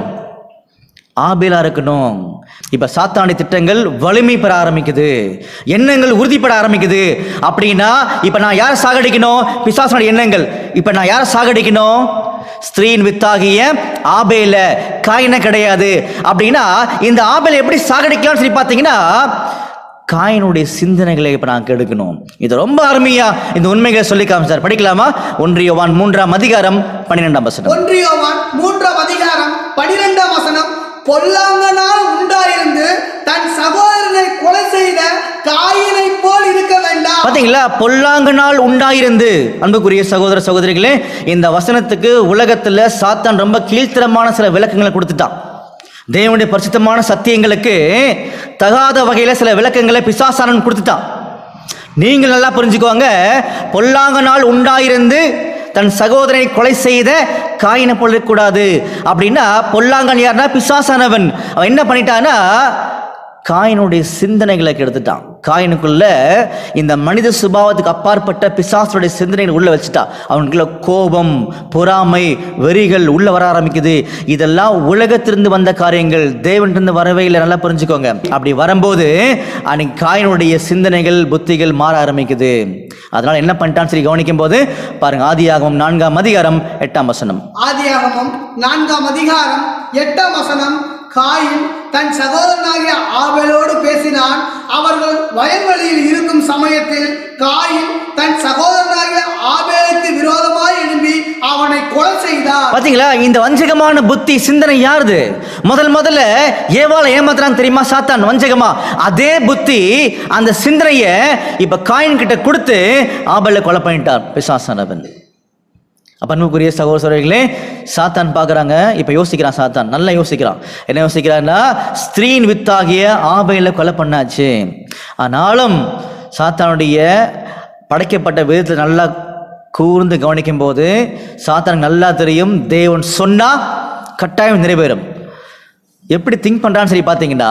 ஆபேலா இருக்கணும் இப்ப சாத்தானுடைய திட்டங்கள் வலிமை பெற ஆரம்பிக்குது எண்ணங்கள் உறுதிப்பட ஆரம்பிக்குது அப்படின்னா இப்ப நான் யாரை சாகடிக்கணும் பிசாசனுடைய எண்ணங்கள் இப்ப நான் யாரை சாகடிக்கணும் ஸ்திரீன் வித்தாகிய ஆபேல காயின கிடையாது அப்படின்னா இந்த ஆபேல எப்படி சாகடிக்கலாம்னு சொல்லி பார்த்தீங்கன்னா காயினுடைய சிந்தனைகளை இப்ப நான் கெடுக்கணும் இது ரொம்ப அருமையா இந்த உண்மைகளை சொல்லி காமிச்சார் படிக்கலாமா ஒன்றியவான் மூன்றாம் அதிகாரம் பன்னிரெண்டாம் வசனம் ஒன்றியோவான் மூன்றாம் அதிகாரம் பனிரெண்டாம் வசனம் பொல்லாங்கனால் உண்டாயிருந்து தன் சகோதரனை கொலை செய்த காயினை போல் இருக்க வேண்டாம் பாத்தீங்களா பொல்லாங்கு நாள் உண்டாயிருந்து அன்புக்குரிய சகோதர சகோதரிகளே இந்த வசனத்துக்கு உலகத்துல சாத்தான் ரொம்ப கீழ்த்தரமான சில விளக்கங்களை கொடுத்துட்டான் தேவனுடைய பரிசுத்தமான சத்தியங்களுக்கு தகாத வகையில சில விளக்கங்களை பிசாசானன் கொடுத்துட்டான் நீங்கள் நல்லா புரிஞ்சுக்கோங்க பொல்லாங்க நாள் உண்டாயிருந்து தன் சகோதரனை கொலை செய்த காயினை போல இருக்கக்கூடாது அப்படின்னா பொல்லாங்கன் யாருன்னா பிசாசானவன் அவன் என்ன பண்ணிட்டான்னா காயினுடைய சிந்தனைகளை கெடுத்துட்டான் காயினுக்குள்ள இந்த மனித சுபாவத்துக்கு அப்பாற்பட்ட பிசாசுடைய சிந்தனைகள் உள்ள வச்சுட்டான் அவனுக்குள்ள கோபம் பொறாமை வெறிகள் உள்ள வர ஆரம்பிக்குது இதெல்லாம் உலகத்திலிருந்து வந்த காரியங்கள் தேவன்கிட்ட வரவே இல்லை நல்லா புரிஞ்சுக்கோங்க அப்படி வரும்போது அன்னைக்கு காயினுடைய சிந்தனைகள் புத்திகள் மாற ஆரம்பிக்குது அதனால என்ன பண்ணிட்டான்னு சரி கவனிக்கும் போது பாருங்க ஆதியாகமம் நான்காம் அதிகாரம் எட்டாம் வசனம் ஆதியாகமம் நான்காம் அதிகாரம் எட்டாம் வசனம் காயின் தன் சகோதரனாகிய ஆபேலோடு பேசினான் அவர்கள் வயல்வெளியில் இருக்கும் சமயத்தில் காயின் தன் சகோதரனாகிய ஆபேலுக்கு விரோதமாய் எழும்பி அவனை கொலை செய்தார் பாத்தீங்களா இந்த வஞ்சகமான புத்தி சிந்தனை யாருது முதல் முதல்ல ஏவால ஏமாத்துறான் தெரியுமா சாத்தான் வஞ்சகமா அதே புத்தி அந்த சிந்தனைய இப்ப காயின் கிட்ட கொடுத்து ஆபேலை கொலை பண்ணிட்டார் பிசாசானவன் அப்ப அன்புக்குரிய சகோதர சகோதரிகளே சாத்தான் பார்க்கறாங்க இப்ப யோசிக்கிறான் சாத்தான் நல்லா யோசிக்கிறான் என்ன யோசிக்கிறான்னா ஸ்திரீன் வித்தாகிய ஆபையில கொலை பண்ணாச்சு ஆனாலும் சாத்தானுடைய படைக்கப்பட்ட விதத்தை நல்லா கூர்ந்து கவனிக்கும் போது சாத்தான் நல்லா தெரியும் தேவன் சொன்னா கட்டாயம் நிறைவேறும் எப்படி திங்க் பண்றான்னு சொல்லி பார்த்தீங்கன்னா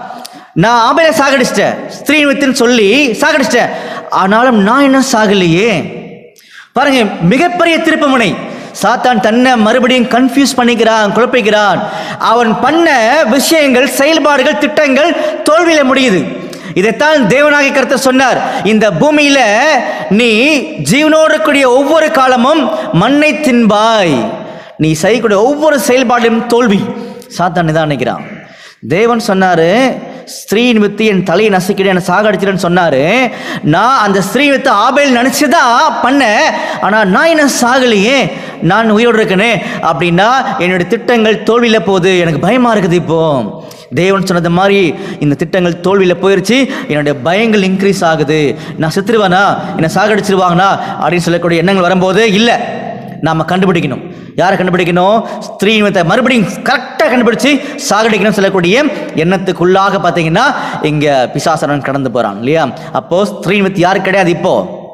நான் ஆபையில சாகடிச்சிட்டேன் ஸ்திரீ வித்துன்னு சொல்லி சாகடிச்சிட்டேன் ஆனாலும் நான் என்ன சாகலையே பாருங்க மிகப்பெரிய திருப்புமுனை சாத்தான் தன்னை மறுபடியும் கன்ஃபியூஸ் பண்ணிக்கிறான் குழப்பிக்கிறான் அவன் பண்ண விஷயங்கள் செயல்பாடுகள் திட்டங்கள் தோல்வியில முடியுது இதைத்தான் தேவனாகிய கருத்தை சொன்னார் இந்த பூமியில நீ ஜீவனோடு இருக்கக்கூடிய ஒவ்வொரு காலமும் மண்ணை தின்பாய் நீ செய்யக்கூடிய ஒவ்வொரு செயல்பாடும் தோல்வி சாத்தான் இதான் நினைக்கிறான் தேவன் சொன்னாரு ஸ்திரீன் வித்து என் தலையை நசுக்கிட்டு என்னை சாகடிச்சிடுன்னு சொன்னாரு நான் அந்த ஸ்திரீ வித்து ஆபேல் நினைச்சுதான் பண்ணேன் ஆனா நான் என்ன சாகலையே நான் உயிரோடு இருக்கனே அப்படின்னா என்னுடைய திட்டங்கள் தோல்வியில போகுது எனக்கு பயமா இருக்குது இப்போ தேவன் சொன்னது மாதிரி இந்த திட்டங்கள் தோல்வியில் போயிருச்சு என்னுடைய பயங்கள் இன்க்ரீஸ் ஆகுது நான் செத்துருவானா என்னை சாகடிச்சிருவாங்கனா அப்படின்னு சொல்லக்கூடிய எண்ணங்கள் வரும்போது இல்லை நாம கண்டுபிடிக்கணும் யாரை கண்டுபிடிக்கணும் ஸ்திரீன்வத்தை மறுபடியும் கரெக்டாக கண்டுபிடிச்சு சாகடிக்கணும் சொல்லக்கூடிய எண்ணத்துக்குள்ளாக பார்த்தீங்கன்னா இங்க பிசாசனன் கடந்து போறான் இல்லையா அப்போ ஸ்திரீன்வத் யாரு கிடையாது இப்போ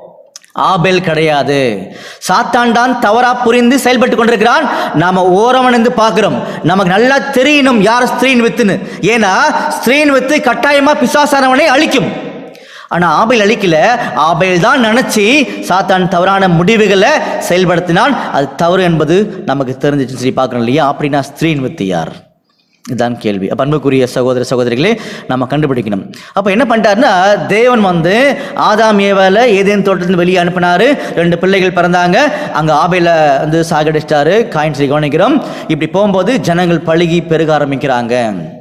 ஆபேல் கிடையாது சாத்தான் தான் தவறா புரிந்து செயல்பட்டு கொண்டிருக்கிறான் நாம ஓரமணிந்து பார்க்கிறோம் நமக்கு நல்லா தெரியணும் யார் ஸ்திரீன் வித்துன்னு ஏன்னா ஸ்திரீன் வித்து கட்டாயமா பிசாசானவனை அழிக்கும் ஆனா ஆபேல் அழிக்கல ஆபேல் தான் நினைச்சு சாத்தான் தவறான முடிவுகளை செயல்படுத்தினான் அது தவறு என்பது நமக்கு தெரிஞ்சிச்சுன்னு சொல்லி பார்க்கணும் இல்லையா அப்படின்னா ஸ்திரீன் வித்து யார் இதுதான் கேள்வி அப்ப அன்புக்குரிய சகோதர சகோதரிகளே நம்ம கண்டுபிடிக்கணும் அப்போ என்ன பண்ணிட்டாருன்னா தேவன் வந்து ஆதாம் ஏவால ஏதேன் தோட்டத்தில் வெளியே அனுப்பினாரு ரெண்டு பிள்ளைகள் பிறந்தாங்க அங்க ஆபேல வந்து சாகடிச்சிட்டாரு காயின் சொல்லி கவனிக்கிறோம் இப்படி போகும்போது ஜனங்கள் பழுகி பெருக ஆரம்பிக்கிறாங்க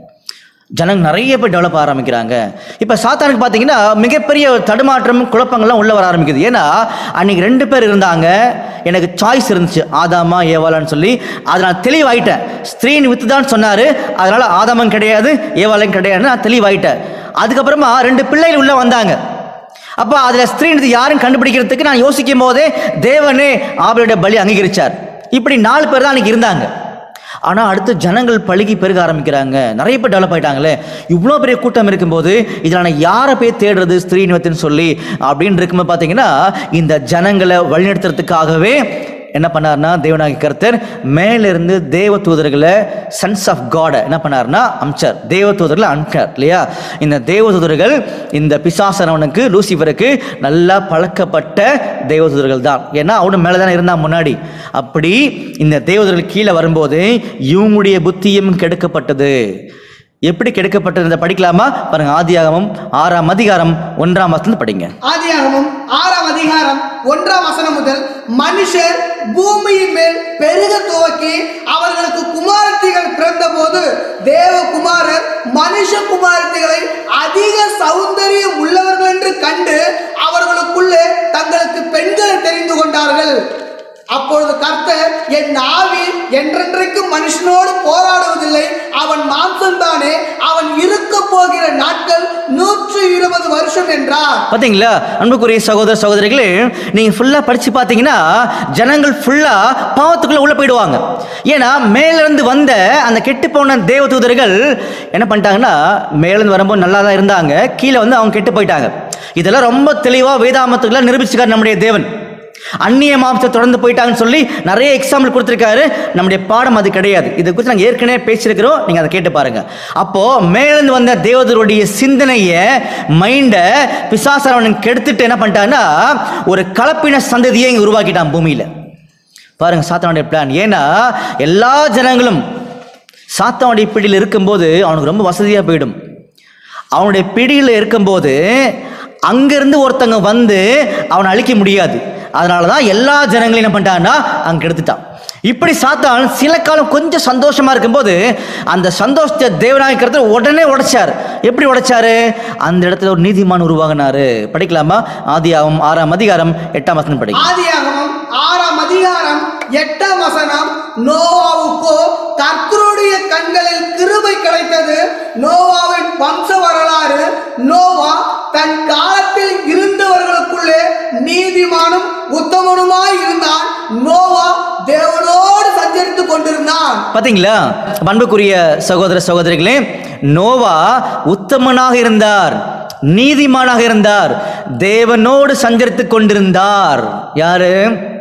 ஜனங்க நிறைய பேர் டெவலப் ஆரம்பிக்கிறாங்க இப்போ சாத்தானுக்கு பார்த்தீங்கன்னா மிகப்பெரிய ஒரு தடுமாற்றம் குழப்பங்கள்லாம் உள்ள வர ஆரம்பிக்குது ஏன்னா அன்னைக்கு ரெண்டு பேர் இருந்தாங்க எனக்கு சாய்ஸ் இருந்துச்சு ஆதாமா ஏவாளான்னு சொல்லி அதை நான் தெளிவாயிட்டேன் ஸ்திரீன் வித்து தான் சொன்னார் அதனால ஆதாமன் கிடையாது ஏவாளன் கிடையாதுன்னு நான் தெளிவாயிட்டேன் அதுக்கப்புறமா ரெண்டு பிள்ளைகள் உள்ள வந்தாங்க அப்போ அதில் ஸ்திரீன் யாரும் கண்டுபிடிக்கிறதுக்கு நான் யோசிக்கும் போதே தேவனே ஆபலுடைய பலி அங்கீகரிச்சார் இப்படி நாலு பேர் தான் அன்னைக்கு இருந்தாங்க ஆனால் அடுத்து ஜனங்கள் பழுகி பெருக ஆரம்பிக்கிறாங்க நிறைய பேர் டெவலப் ஆயிட்டாங்களே இவ்வளோ பெரிய கூட்டம் இருக்கும்போது இதில் நான் யாரை போய் தேடுறது ஸ்திரீனிவத்தின்னு சொல்லி அப்படின்னு இருக்கும்போது பார்த்தீங்கன்னா இந்த ஜனங்களை வழிநடத்துறதுக்காகவே என்ன பண்ணார்னா தேவனாகி கர்த்தர் மேலிருந்து தேவ தூதர்களை சன்ஸ் ஆஃப் காடை என்ன பண்ணார்னா அம்சார் தேவ தூதர்களை அனுப்பிச்சார் இல்லையா இந்த தேவ தூதர்கள் இந்த பிசாசனவனுக்கு லூசிஃபருக்கு நல்லா பழக்கப்பட்ட தேவ தூதர்கள் தான் ஏன்னா அவனு மேலே தானே இருந்தான் முன்னாடி அப்படி இந்த தேவதர்கள் கீழே வரும்போது இவங்களுடைய புத்தியும் கெடுக்கப்பட்டது எப்படி கெடுக்கப்பட்டது படிக்கலாமா பாருங்க ஆதியாகமம் ஆறாம் அதிகாரம் ஒன்றாம் வசனம் படிங்க ஆதியாகமம் ஆறாம் அதிகாரம் ஒன்றாம் வசனம் முதல் மனுஷர் பூமியின் மேல் பெருக துவக்கி அவர்களுக்கு குமாரத்திகள் பிறந்தபோது தேவகுமாரர் மனுஷ குமாரத்திகளை அதிக சௌந்தரியம் உள்ளவர்கள் என்று கண்டு அவர்களுக்குள்ளே தங்களுக்கு பெண்களை தெரிந்து கொண்டார்கள் அப்பொழுது கர்த்தர் என் ஆவி என்றென்றைக்கும் மனுஷனோடு போராடுவதில்லை அவன் மாம்சம்தானே அவன் இருக்க போகிற நாட்கள் நூற்று இருபது வருஷம் என்றார் பார்த்தீங்களா அன்புக்குரிய சகோதர சகோதரிகளே நீங்கள் ஃபுல்லாக படித்து பார்த்தீங்கன்னா ஜனங்கள் ஃபுல்லாக பாவத்துக்குள்ளே உள்ளே போயிடுவாங்க ஏன்னா மேலேருந்து வந்த அந்த கெட்டு போன தேவ தூதர்கள் என்ன பண்ணிட்டாங்கன்னா மேலேருந்து வரும்போது நல்லா தான் இருந்தாங்க கீழே வந்து அவங்க கெட்டு போயிட்டாங்க இதெல்லாம் ரொம்ப தெளிவாக வேதாமத்துக்குள்ள நிரூபிச்சுக்கார் நம்முடைய தேவன் அந்நிய மாம்சத்தை தொடர்ந்து போயிட்டாங்கன்னு சொல்லி நிறைய எக்ஸாம்பிள் கொடுத்துருக்காரு நம்முடைய பாடம் அது கிடையாது இதை குறித்து நாங்கள் ஏற்கனவே பேசியிருக்கிறோம் நீங்கள் அதை கேட்டு பாருங்க அப்போ மேலிருந்து வந்த தேவதருடைய சிந்தனையை மைண்டை பிசாசரவன் கெடுத்துட்டு என்ன பண்ணிட்டான்னா ஒரு கலப்பின சந்ததியை இங்கே உருவாக்கிட்டான் பூமியில் பாருங்க சாத்தானுடைய பிளான் ஏன்னா எல்லா ஜனங்களும் சாத்தானுடைய பிடியில் இருக்கும்போது அவனுக்கு ரொம்ப வசதியாக போயிடும் அவனுடைய பிடியில் இருக்கும்போது அங்கிருந்து ஒருத்தங்க வந்து அவனை அழிக்க முடியாது அதனால தான் எல்லா ஜனங்களையும் என்ன பண்ணிட்டான்னா அங்கே எடுத்துட்டான் இப்படி சாத்தான் சில காலம் கொஞ்சம் சந்தோஷமா இருக்கும்போது அந்த சந்தோஷத்தை தேவநாயகத்தை உடனே உடைச்சார் எப்படி உடைச்சாரு அந்த இடத்துல ஒரு நீதிமான் உருவாகினாரு படிக்கலாமா ஆதியாகம் ஆறாம் அதிகாரம் எட்டாம் வசனம் படிக்கலாம் ஆதியாகமம் ஆறாம் அதிகாரம் எட்டாம் வசனம் நோவாவுக்கோ கர்த்தருடைய கண்களில் கிருபை கிடைத்தது நோவாவின் வம்ச வரலாறு நோவா தன் காலத்தில் இருந்தவர்களுக்குள்ளே நீதிமானும் உத்தமனுமாய் இருந்தான் நோவா தேவனோடு சஞ்சரித்துக் கொண்டிருந்தான் பாத்தீங்களா அன்புக்குரிய சகோதர சகோதரிகளே நோவா உத்தமனாக இருந்தார் நீதிமானாக இருந்தார் தேவனோடு சஞ்சரித்துக் கொண்டிருந்தார் யாரு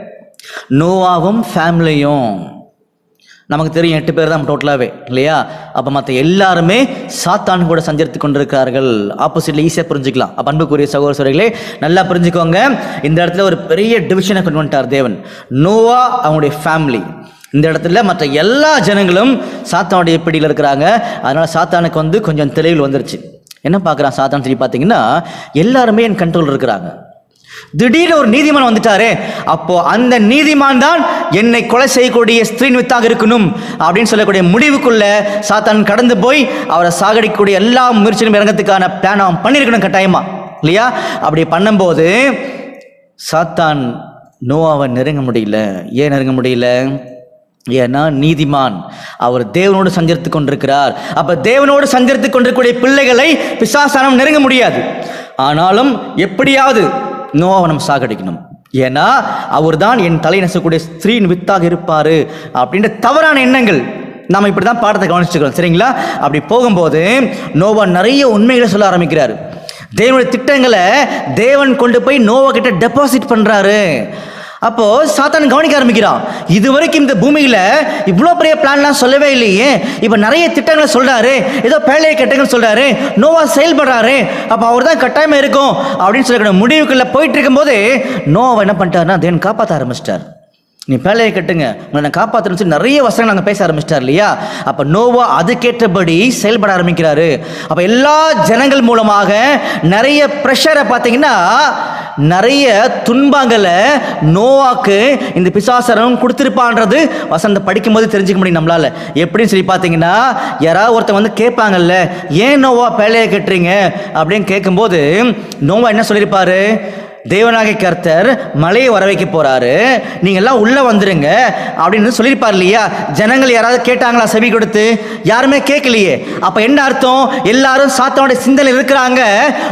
நோவாவும் ஃபேமிலியும் நமக்கு தெரியும் எட்டு பேர் தான் டோட்டலாகவே இல்லையா அப்போ மற்ற எல்லாருமே சாத்தான் கூட சஞ்சரித்து கொண்டிருக்கிறார்கள் ஆப்போசிட்ல ஈஸியாக புரிஞ்சுக்கலாம் அப்போ அன்புக்குரிய சகோதர சகோதரிகளே நல்லா புரிஞ்சுக்கோங்க இந்த இடத்துல ஒரு பெரிய டிவிஷனை கொண்டு வந்துட்டார் தேவன் நோவா அவங்களுடைய ஃபேமிலி இந்த இடத்துல மற்ற எல்லா ஜனங்களும் சாத்தானுடைய பிடியில் இருக்கிறாங்க அதனால சாத்தானுக்கு வந்து கொஞ்சம் தெளிவில் வந்துருச்சு என்ன பார்க்குறான் சாத்தான் சொல்லி பார்த்தீங்கன்னா எல்லாருமே என் கண்ட்ரோல் இருக்கிறாங்க திடீர்னு ஒரு நீதிமான் வந்துட்டாரே அப்போ அந்த நீதிமான் தான் என்னை கொலை செய்யக்கூடிய ஸ்திரீன் வித்தாக இருக்கணும் அப்படின்னு சொல்லக்கூடிய முடிவுக்குள்ள சாத்தான் கடந்து போய் அவரை சாகடிக்கக்கூடிய எல்லா முயற்சிகளும் இறங்கத்துக்கான பிளான் அவன் பண்ணியிருக்கணும் கட்டாயமா இல்லையா அப்படி பண்ணும்போது சாத்தான் நோவாவை நெருங்க முடியல ஏன் நெருங்க முடியல ஏன்னா நீதிமான் அவர் தேவனோடு சஞ்சரித்துக் கொண்டிருக்கிறார் அப்ப தேவனோடு சஞ்சரித்துக் கொண்டிருக்கக்கூடிய பிள்ளைகளை பிசாசானம் நெருங்க முடியாது ஆனாலும் எப்படியாவது நோவாவை நம்ம சாகடிக்கணும் ஏன்னா அவர்தான் என் தலை நெசக்கூடிய ஸ்திரீன் வித்தாக இருப்பாரு அப்படின்ற தவறான எண்ணங்கள் நாம இப்படி தான் பாடத்தை கவனிச்சுக்கிறோம் சரிங்களா அப்படி போகும்போது நோவா நிறைய உண்மைகளை சொல்ல ஆரம்பிக்கிறார் தேவனுடைய திட்டங்களை தேவன் கொண்டு போய் நோவா கிட்ட டெபாசிட் பண்றாரு அப்போ சாத்தான் கவனிக்க ஆரம்பிக்கிறான் இது வரைக்கும் இந்த பூமியில இவ்வளோ பெரிய பிளான்லாம் சொல்லவே இல்லையே இப்போ நிறைய திட்டங்களை சொல்றாரு ஏதோ பேழைய கட்டங்கள் சொல்றாரு நோவா செயல்படுறாரு அப்போ அவர் தான் கட்டாயமா இருக்கும் அப்படின்னு சொல்லக்கூடிய முடிவுக்குள்ள போயிட்டு இருக்கும்போது நோவா என்ன பண்ணிட்டாருன்னா தேவன் காப்பாற்ற ஆரம்பிச்சிட்டார் நீ பேழையை கட்டுங்க உங்களை நான் காப்பாற்றணும்னு சொல்லி நிறைய வசனங்கள் நாங்கள் பேச ஆரம்பிச்சிட்டார் இல்லையா அப்போ நோவா அதுக்கேற்றபடி செயல்பட ஆரம்பிக்கிறாரு அப்போ எல்லா ஜனங்கள் மூலமாக நிறைய ப்ரெஷரை பார்த்தீங்கன்னா நிறைய துன்பங்களை நோவாக்கு இந்த பிசாசரம் கொடுத்துருப்பான்றது வசந்த படிக்கும்போது தெரிஞ்சுக்க முடியும் நம்மளால எப்படின்னு சொல்லி பார்த்தீங்கன்னா யாராவது ஒருத்தன் வந்து கேட்பாங்கல்ல ஏன் நோவா பேழையை கட்டுறீங்க அப்படின்னு கேட்கும்போது நோவா என்ன சொல்லியிருப்பாரு தேவனாகிய கர்த்தர் மலையை வர வைக்க போறாரு நீங்க எல்லாம் உள்ள வந்துருங்க அப்படின்னு சொல்லியிருப்பார் இல்லையா ஜனங்கள் யாராவது கேட்டாங்களா செவி கொடுத்து யாருமே கேட்கலையே அப்ப என்ன அர்த்தம் எல்லாரும் சாத்தானுடைய சிந்தனை இருக்கிறாங்க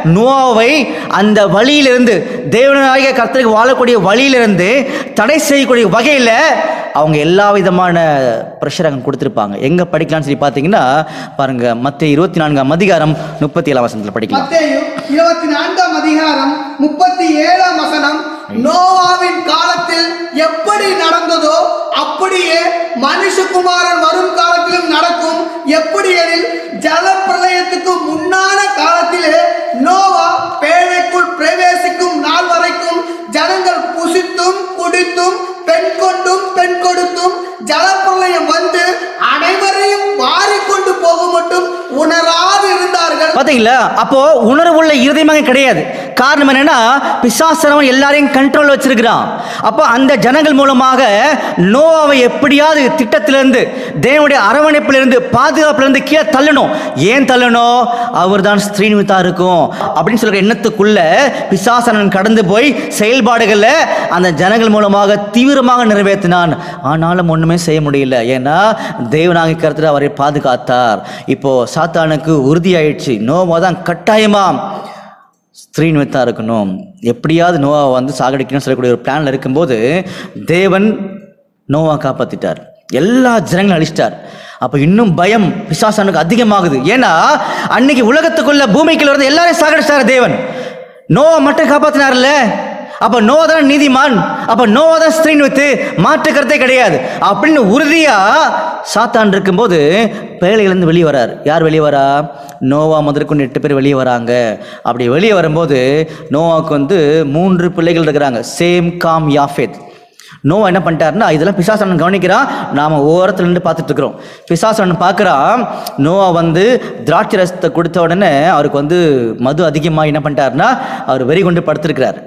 நோவை அந்த வழியிலிருந்து தேவனாகிய கர்த்தருக்கு வாழக்கூடிய வழியிலிருந்து தடை செய்யக்கூடிய வகையில் அவங்க எல்லா விதமான ப்ரெஷர் அங்கே கொடுத்துருப்பாங்க எங்க படிக்கலாம்னு சொல்லி பார்த்தீங்கன்னா பாருங்க மற்ற இருபத்தி நான்காம் அதிகாரம் முப்பத்தி ஏழாம் வசனத்தில் படிக்கலாம் மத்தேயு இருபத்தி நான்காம் அதிகாரம் முப்பத்தி ஏழாம் வசனம் நோவாவின் காலத்தில் எப்படி நடந்ததோ அப்படியே மனுஷகுமாரன் வரும் காலத்திலும் நடக்கும் எப்படி எனில் ஜல பிரளயத்துக்கு முன்னான காலத்திலே நோவா பேழைக்குள் பிரவேசிக்கும் நாள் வரைக்கும் ஜனங்கள் புசித்தும் குடித்தும் பெண் கொண்டும் பெண் கொடுத்தும் ஜலப்பிரளயம் வந்து அனைவரையும் வாரிக்கொண்டு போக மட்டும் உணராது இருந்தார்கள் பாத்தீங்களா அப்போ உணர்வுள்ள இருதயமாக கிடையாது காரணம் என்னன்னா பிசாசனவன் எல்லாரையும் கண்ட்ரோல் வச்சிருக்கிறான் அப்போ அந்த ஜனங்கள் மூலமாக நோவாவை எப்படியாவது திட்டத்திலிருந்து தேவனுடைய அரவணைப்பிலிருந்து பாதுகாப்பிலிருந்து கீழே தள்ளணும் ஏன் தள்ளணும் அவர் தான் ஸ்ரீனிமித்தா இருக்கும் அப்படின்னு சொல்ற எண்ணத்துக்குள்ள பிசாசனன் கடந்து போய் செயல்பாடுகளை அந்த ஜனங்கள் மூலமாக தீவிரமாக நிறைவேற்றினான் ஆனாலும் ஒண்ணுமே செய்ய முடியல ஏன்னா தேவனாகி கருத்துல அவரை பாதுகாத்தார் இப்போ சாத்தானுக்கு உறுதியாயிடுச்சு நோவா தான் கட்டாயமா ஸ்திரீன்வித்தா இருக்கணும் எப்படியாவது நோவா வந்து சாகடிக்கணும்னு சொல்லக்கூடிய ஒரு பிளான்ல இருக்கும்போது தேவன் நோவா காப்பாத்திட்டார் எல்லா ஜனங்களும் அழிச்சிட்டார் அப்போ இன்னும் பயம் பிசாசானுக்கு அதிகமாகுது ஏன்னா அன்னைக்கு உலகத்துக்குள்ள பூமிக்குள்ள இருந்து எல்லாரையும் சாகடிச்சார் தேவன் நோவா மட்டும் காப்பாத்தினார்ல அப்ப நோவா தான் நீதிமான் அப்ப நோவா தான் ஸ்திரீன் வித்து மாற்று கருத்தே கிடையாது அப்படின்னு உறுதியா சாத்தான் இருக்கும்போது பேழையிலேருந்து வெளியே வரார் யார் வெளியே வரா நோவா முதற்கொண்டு எட்டு பேர் வெளியே வராங்க அப்படி வெளியே வரும்போது நோவாவுக்கு வந்து மூன்று பிள்ளைகள் இருக்கிறாங்க சேம் காம் யாஃபேத் நோவா என்ன பண்ணிட்டாருன்னா இதெல்லாம் பிசாசனன் கவனிக்கிறான் நாம ஓரத்துல நின்று பார்த்துட்டு இருக்கிறோம் பிசாசனன் பார்க்குறான் நோவா வந்து திராட்சை ரசத்தை கொடுத்த உடனே அவருக்கு வந்து மது அதிகமாக என்ன பண்ணிட்டாருன்னா அவர் வெறி கொண்டு படுத்திருக்கிறார்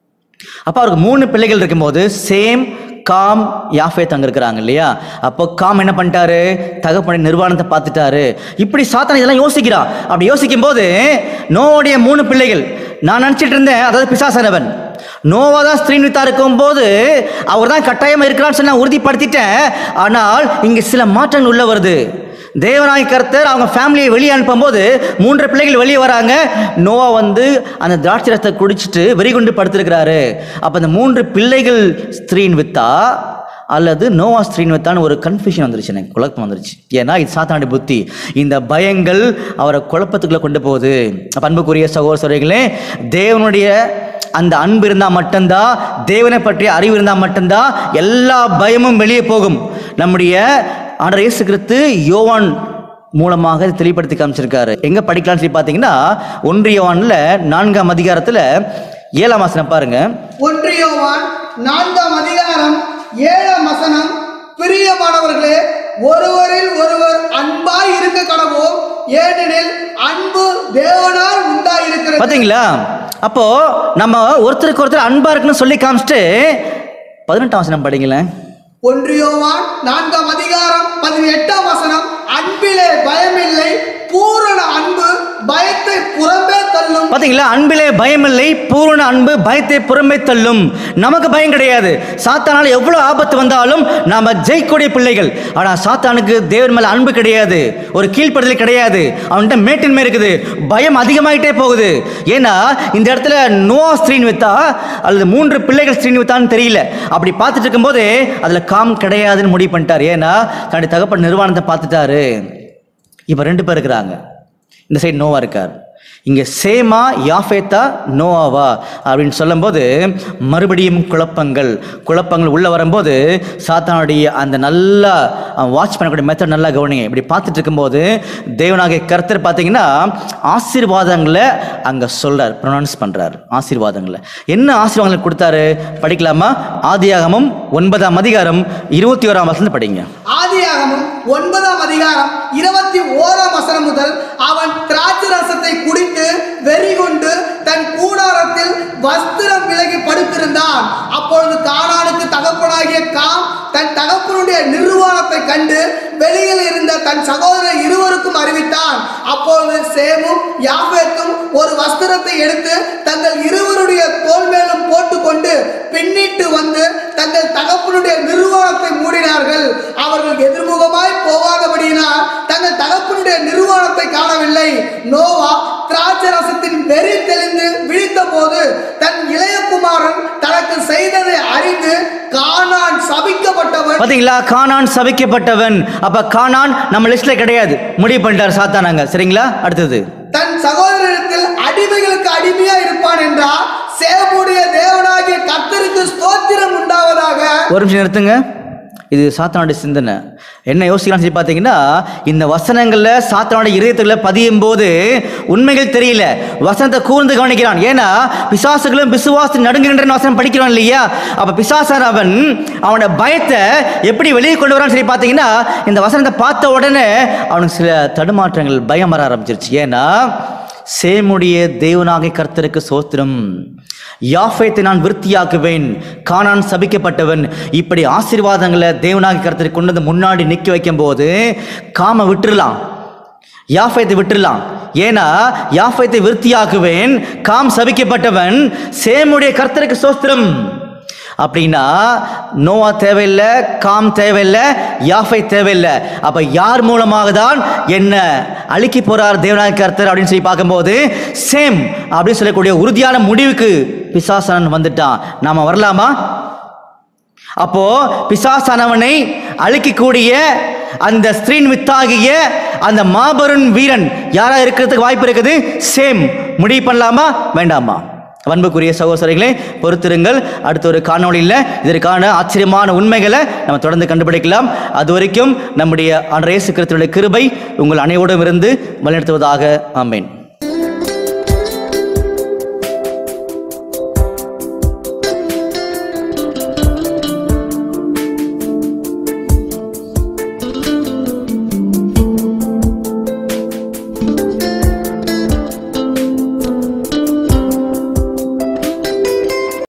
அப்போ அவருக்கு மூணு பிள்ளைகள் இருக்கும்போது சேம் காம் யாஃபேத் அங்க இருக்கிறாங்க இல்லையா அப்போ காம் என்ன பண்ணிட்டாரு தகப்பனை நிர்வாணத்தை பார்த்துட்டாரு இப்படி சாத்தான் இதெல்லாம் யோசிக்கிறான் அப்படி யோசிக்கும் போது நோவுடைய மூணு பிள்ளைகள் நான் நினச்சிட்டு இருந்தேன் அதாவது பிசாசனவன் நோவா தான் ஸ்திரீன்வித்தா இருக்கும் போது அவர் தான் கட்டாயமா இருக்கிறான்னு சொல்லி நான் உறுதிப்படுத்திட்டேன் ஆனால் இங்க சில மாற்றங்கள் உள்ள வருது தேவநாய கர்த்தர் அவங்க ஃபேமிலியை வெளியே அனுப்பும்போது மூன்று பிள்ளைகள் வெளியே வராங்க நோவா வந்து அந்த திராட்சை ரசத்தை குடிச்சிட்டு வெறிகுண்டு படுத்திருக்கிறாரு அப்போ அந்த மூன்று பிள்ளைகள் ஸ்திரீன் வித்தா அல்லது நோவா ஸ்திரீன் வித்தான்னு ஒரு கன்ஃபியூஷன் வந்துருச்சு எனக்கு குழப்பம் வந்துருச்சு ஏன்னா இது சாத்தாண்டி புத்தி இந்த பயங்கள் அவரை குழப்பத்துக்குள்ள கொண்டு போகுது அப்ப அன்புக்குரிய சகோதர சகோதரிகளே தேவனுடைய அந்த அன்பு இருந்தால் மட்டும்தான் தேவனை பற்றிய அறிவு இருந்தால் மட்டும்தான் எல்லா பயமும் வெளியே போகும் நம்முடைய ஆண்டவர் இயேசு கிறிஸ்து யோவான் மூலமாக இதை தெளிவுபடுத்தி காமிச்சிருக்காரு எங்க படிக்கலாம்னு சொல்லி பார்த்தீங்கன்னா ஒன்று யோவான்ல நான்காம் அதிகாரத்துல ஏழாம் வசனம் பாருங்க ஒன்றியோவான் நான்காம் அதிகாரம் ஏழாம் வசனம் பிரியமானவர்களே ஒருவரில் ஒருவர் அன்பாய் இருக்க கடவோம் ஏனெனில் அன்பு தேவனால் உண்டாயிருக்கிறது பாத்தீங்களா அப்போ நம்ம ஒருத்தருக்கு ஒருத்தர் அன்பா இருக்குன்னு சொல்லி காமிச்சிட்டு பதினெட்டாம் வசனம் படிங்களேன் ஒன்றியோவான் நான்காம் அதிகாரம் பதினெட்டாம் வசனம் அன்பிலே பயமில்லை பூரண அன்பு பயத்தை புறம்பே தள்ளும் பாத்தீங்களா அன்பிலே பயமில்லை பூரண அன்பு பயத்தை புறம்பே தள்ளும் நமக்கு பயம் கிடையாது சாத்தானால எவ்வளவு ஆபத்து வந்தாலும் நாம ஜெயிக்கக்கூடிய பிள்ளைகள் ஆனா சாத்தானுக்கு தேவன் மேல அன்பு கிடையாது ஒரு கீழ்ப்படுதல் கிடையாது அவன்கிட்ட மேட்டின்மை இருக்குது பயம் அதிகமாயிட்டே போகுது ஏன்னா இந்த இடத்துல நோவா ஸ்ரீனிவித்தா அல்லது மூன்று பிள்ளைகள் ஸ்ரீனிவித்தான்னு தெரியல அப்படி பார்த்துட்டு இருக்கும்போது அதுல காம் கிடையாதுன்னு முடிவு பண்ணிட்டார் ஏன்னா தன்னுடைய தகப்பன் நிர்வாணத்தை பார்த்துட்டாரு இப்போ ரெண்டு பேர் இருக்கிறாங்க இந்த சைடு நோவா இருக்கார் இங்கே சேமா யாஃபேத்தா நோவாவா அப்படின்னு சொல்லும்போது மறுபடியும் குழப்பங்கள் குழப்பங்கள் உள்ளே வரும்போது சாத்தானுடைய அந்த நல்லா வாட்ச் பண்ணக்கூடிய மெத்தட் நல்லா கவனிங்க இப்படி பார்த்துட்டு இருக்கும்போது தேவனாகிய கர்த்தர் பார்த்தீங்கன்னா ஆசீர்வாதங்களை அங்கே சொல்றார் ப்ரொனவுன்ஸ் பண்ணுறார் ஆசீர்வாதங்களை என்ன ஆசீர்வாதங்களை கொடுத்தாரு படிக்கலாமா ஆதியாகமம் ஒன்பதாம் அதிகாரம் இருபத்தி ஓராம் வசனம் படிங்க ஆதியாகமம் ஒன்பதாம் அதிகாரம் இருபத்தி ஓராம் வசனம் முதல் அவன் திராட்சை ரசத்தை குடித்து வெறி கொண்டு தன் கூடாரத்தில் வஸ்திரம் விலகி படுத்திருந்தான் அப்பொழுது கானானுக்கு தகப்பனாகிய காம் தன் தகப்பனுடைய நிர்வாணத்தை கண்டு வெளியில் இருந்த தன் சகோதரர் இருவருக்கும் அறிவித்தான் அப்பொழுது சேமும் யாபேத்தும் ஒரு வஸ்திரத்தை எடுத்து தங்கள் இருவருடைய தோல் மேலும் போட்டுக்கொண்டு பின்னிட்டு வந்து தங்கள் தகப்பனுடைய நிர்வாணத்தை மூடினார்கள் அவர்கள் எதிர்முகமாய் போகாதபடியினால் தங்கள் தகப்பனுடைய நிர்வாணத்தை காணவில்லை நோவா திராட்சை ரசத்தின் வெறி தெளிந்து விழித்த போது தன் இளைய குமாரன் தனக்கு செய்ததை அறிந்து கானான் சபிக்கப்பட்டவன் பாத்தீங்களா கானான் சபிக்கப்பட்டவன் அப்ப கானான் நம்ம லிஸ்ட்ல கிடையாது முடிவு பண்ணிட்டார் சாத்தானாங்க சரிங்களா அடுத்தது தன் சகோதரத்தில் அடிமைகளுக்கு அடிமையா இருப்பான் என்றால் சேமுடைய தேவனாகிய கர்த்தருக்கு ஸ்தோத்திரம் உண்டாவதாக ஒரு நிமிஷம் நிறுத்துங்க இது சாத்தானுடைய சிந்தனை என்ன யோசிக்கலாம் சொல்லி பார்த்தீங்கன்னா இந்த வசனங்களில் சாத்தானுடைய இதயத்துல பதியும் போது உண்மைகள் தெரியல வசனத்தை கூர்ந்து கவனிக்கிறான் ஏன்னா பிசாசுகளும் விசுவாசம் நடுங்குகின்ற வசனம் படிக்கிறான் இல்லையா அப்ப பிசாசன் அவன் அவனோட பயத்தை எப்படி வெளியே கொண்டு வரான்னு சொல்லி பார்த்தீங்கன்னா இந்த வசனத்தை பார்த்த உடனே அவனுக்கு சில தடுமாற்றங்கள் பயம் வர ஆரம்பிச்சிருச்சு ஏன்னா சேமுடைய தேவனாகிய கர்த்தருக்கு சோத்திரம் யாஃபேத்தை நான் விருத்தியாக்குவேன் கானான் சபிக்கப்பட்டவன் இப்படி ஆசீர்வாதங்களை தேவனாகிய கர்த்தருக்கு கொண்டு வந்து முன்னாடி நிற்க வைக்கும் போது காம விட்டுறலாம் யாஃபேத்தை விட்டுறலாம் ஏன்னா யாஃபேத்தை விருத்தியாக்குவேன் காம் சபிக்கப்பட்டவன் சேமுடைய கர்த்தருக்கு சோஸ்திரம் அப்படின்னா நோவா தேவையில்லை காம் தேவையில்லை யாஃபை தேவையில்லை அப்ப யார் மூலமாக தான் என்ன அழிக்க போறார் தேவநாயக கர்த்தர் அப்படின்னு சொல்லி பார்க்கும்போது சேம் அப்படின்னு சொல்லக்கூடிய உறுதியான முடிவுக்கு பிசாசனன் வந்துட்டான் நாம வரலாமா அப்போ பிசாசானவனை அழிக்கக்கூடிய அந்த ஸ்திரீன் வித்தாகிய அந்த மாபெரும் வீரன் யாரா இருக்கிறதுக்கு வாய்ப்பு இருக்குது சேம் முடிவு பண்ணலாமா வேண்டாமா அன்புக்குரிய சகோதரர்களே பொறுத்திருங்கள் அடுத்த ஒரு காணொளியில் இதற்கான ஆச்சரியமான உண்மைகளை நம்ம தொடர்ந்து கண்டுபிடிக்கலாம் அது வரைக்கும் நம்முடைய அன்றைய கிறிஸ்துவினுடைய கிருபை உங்கள் அனைவரோடும் இருந்து வழிநடத்துவதாக ஆமேன்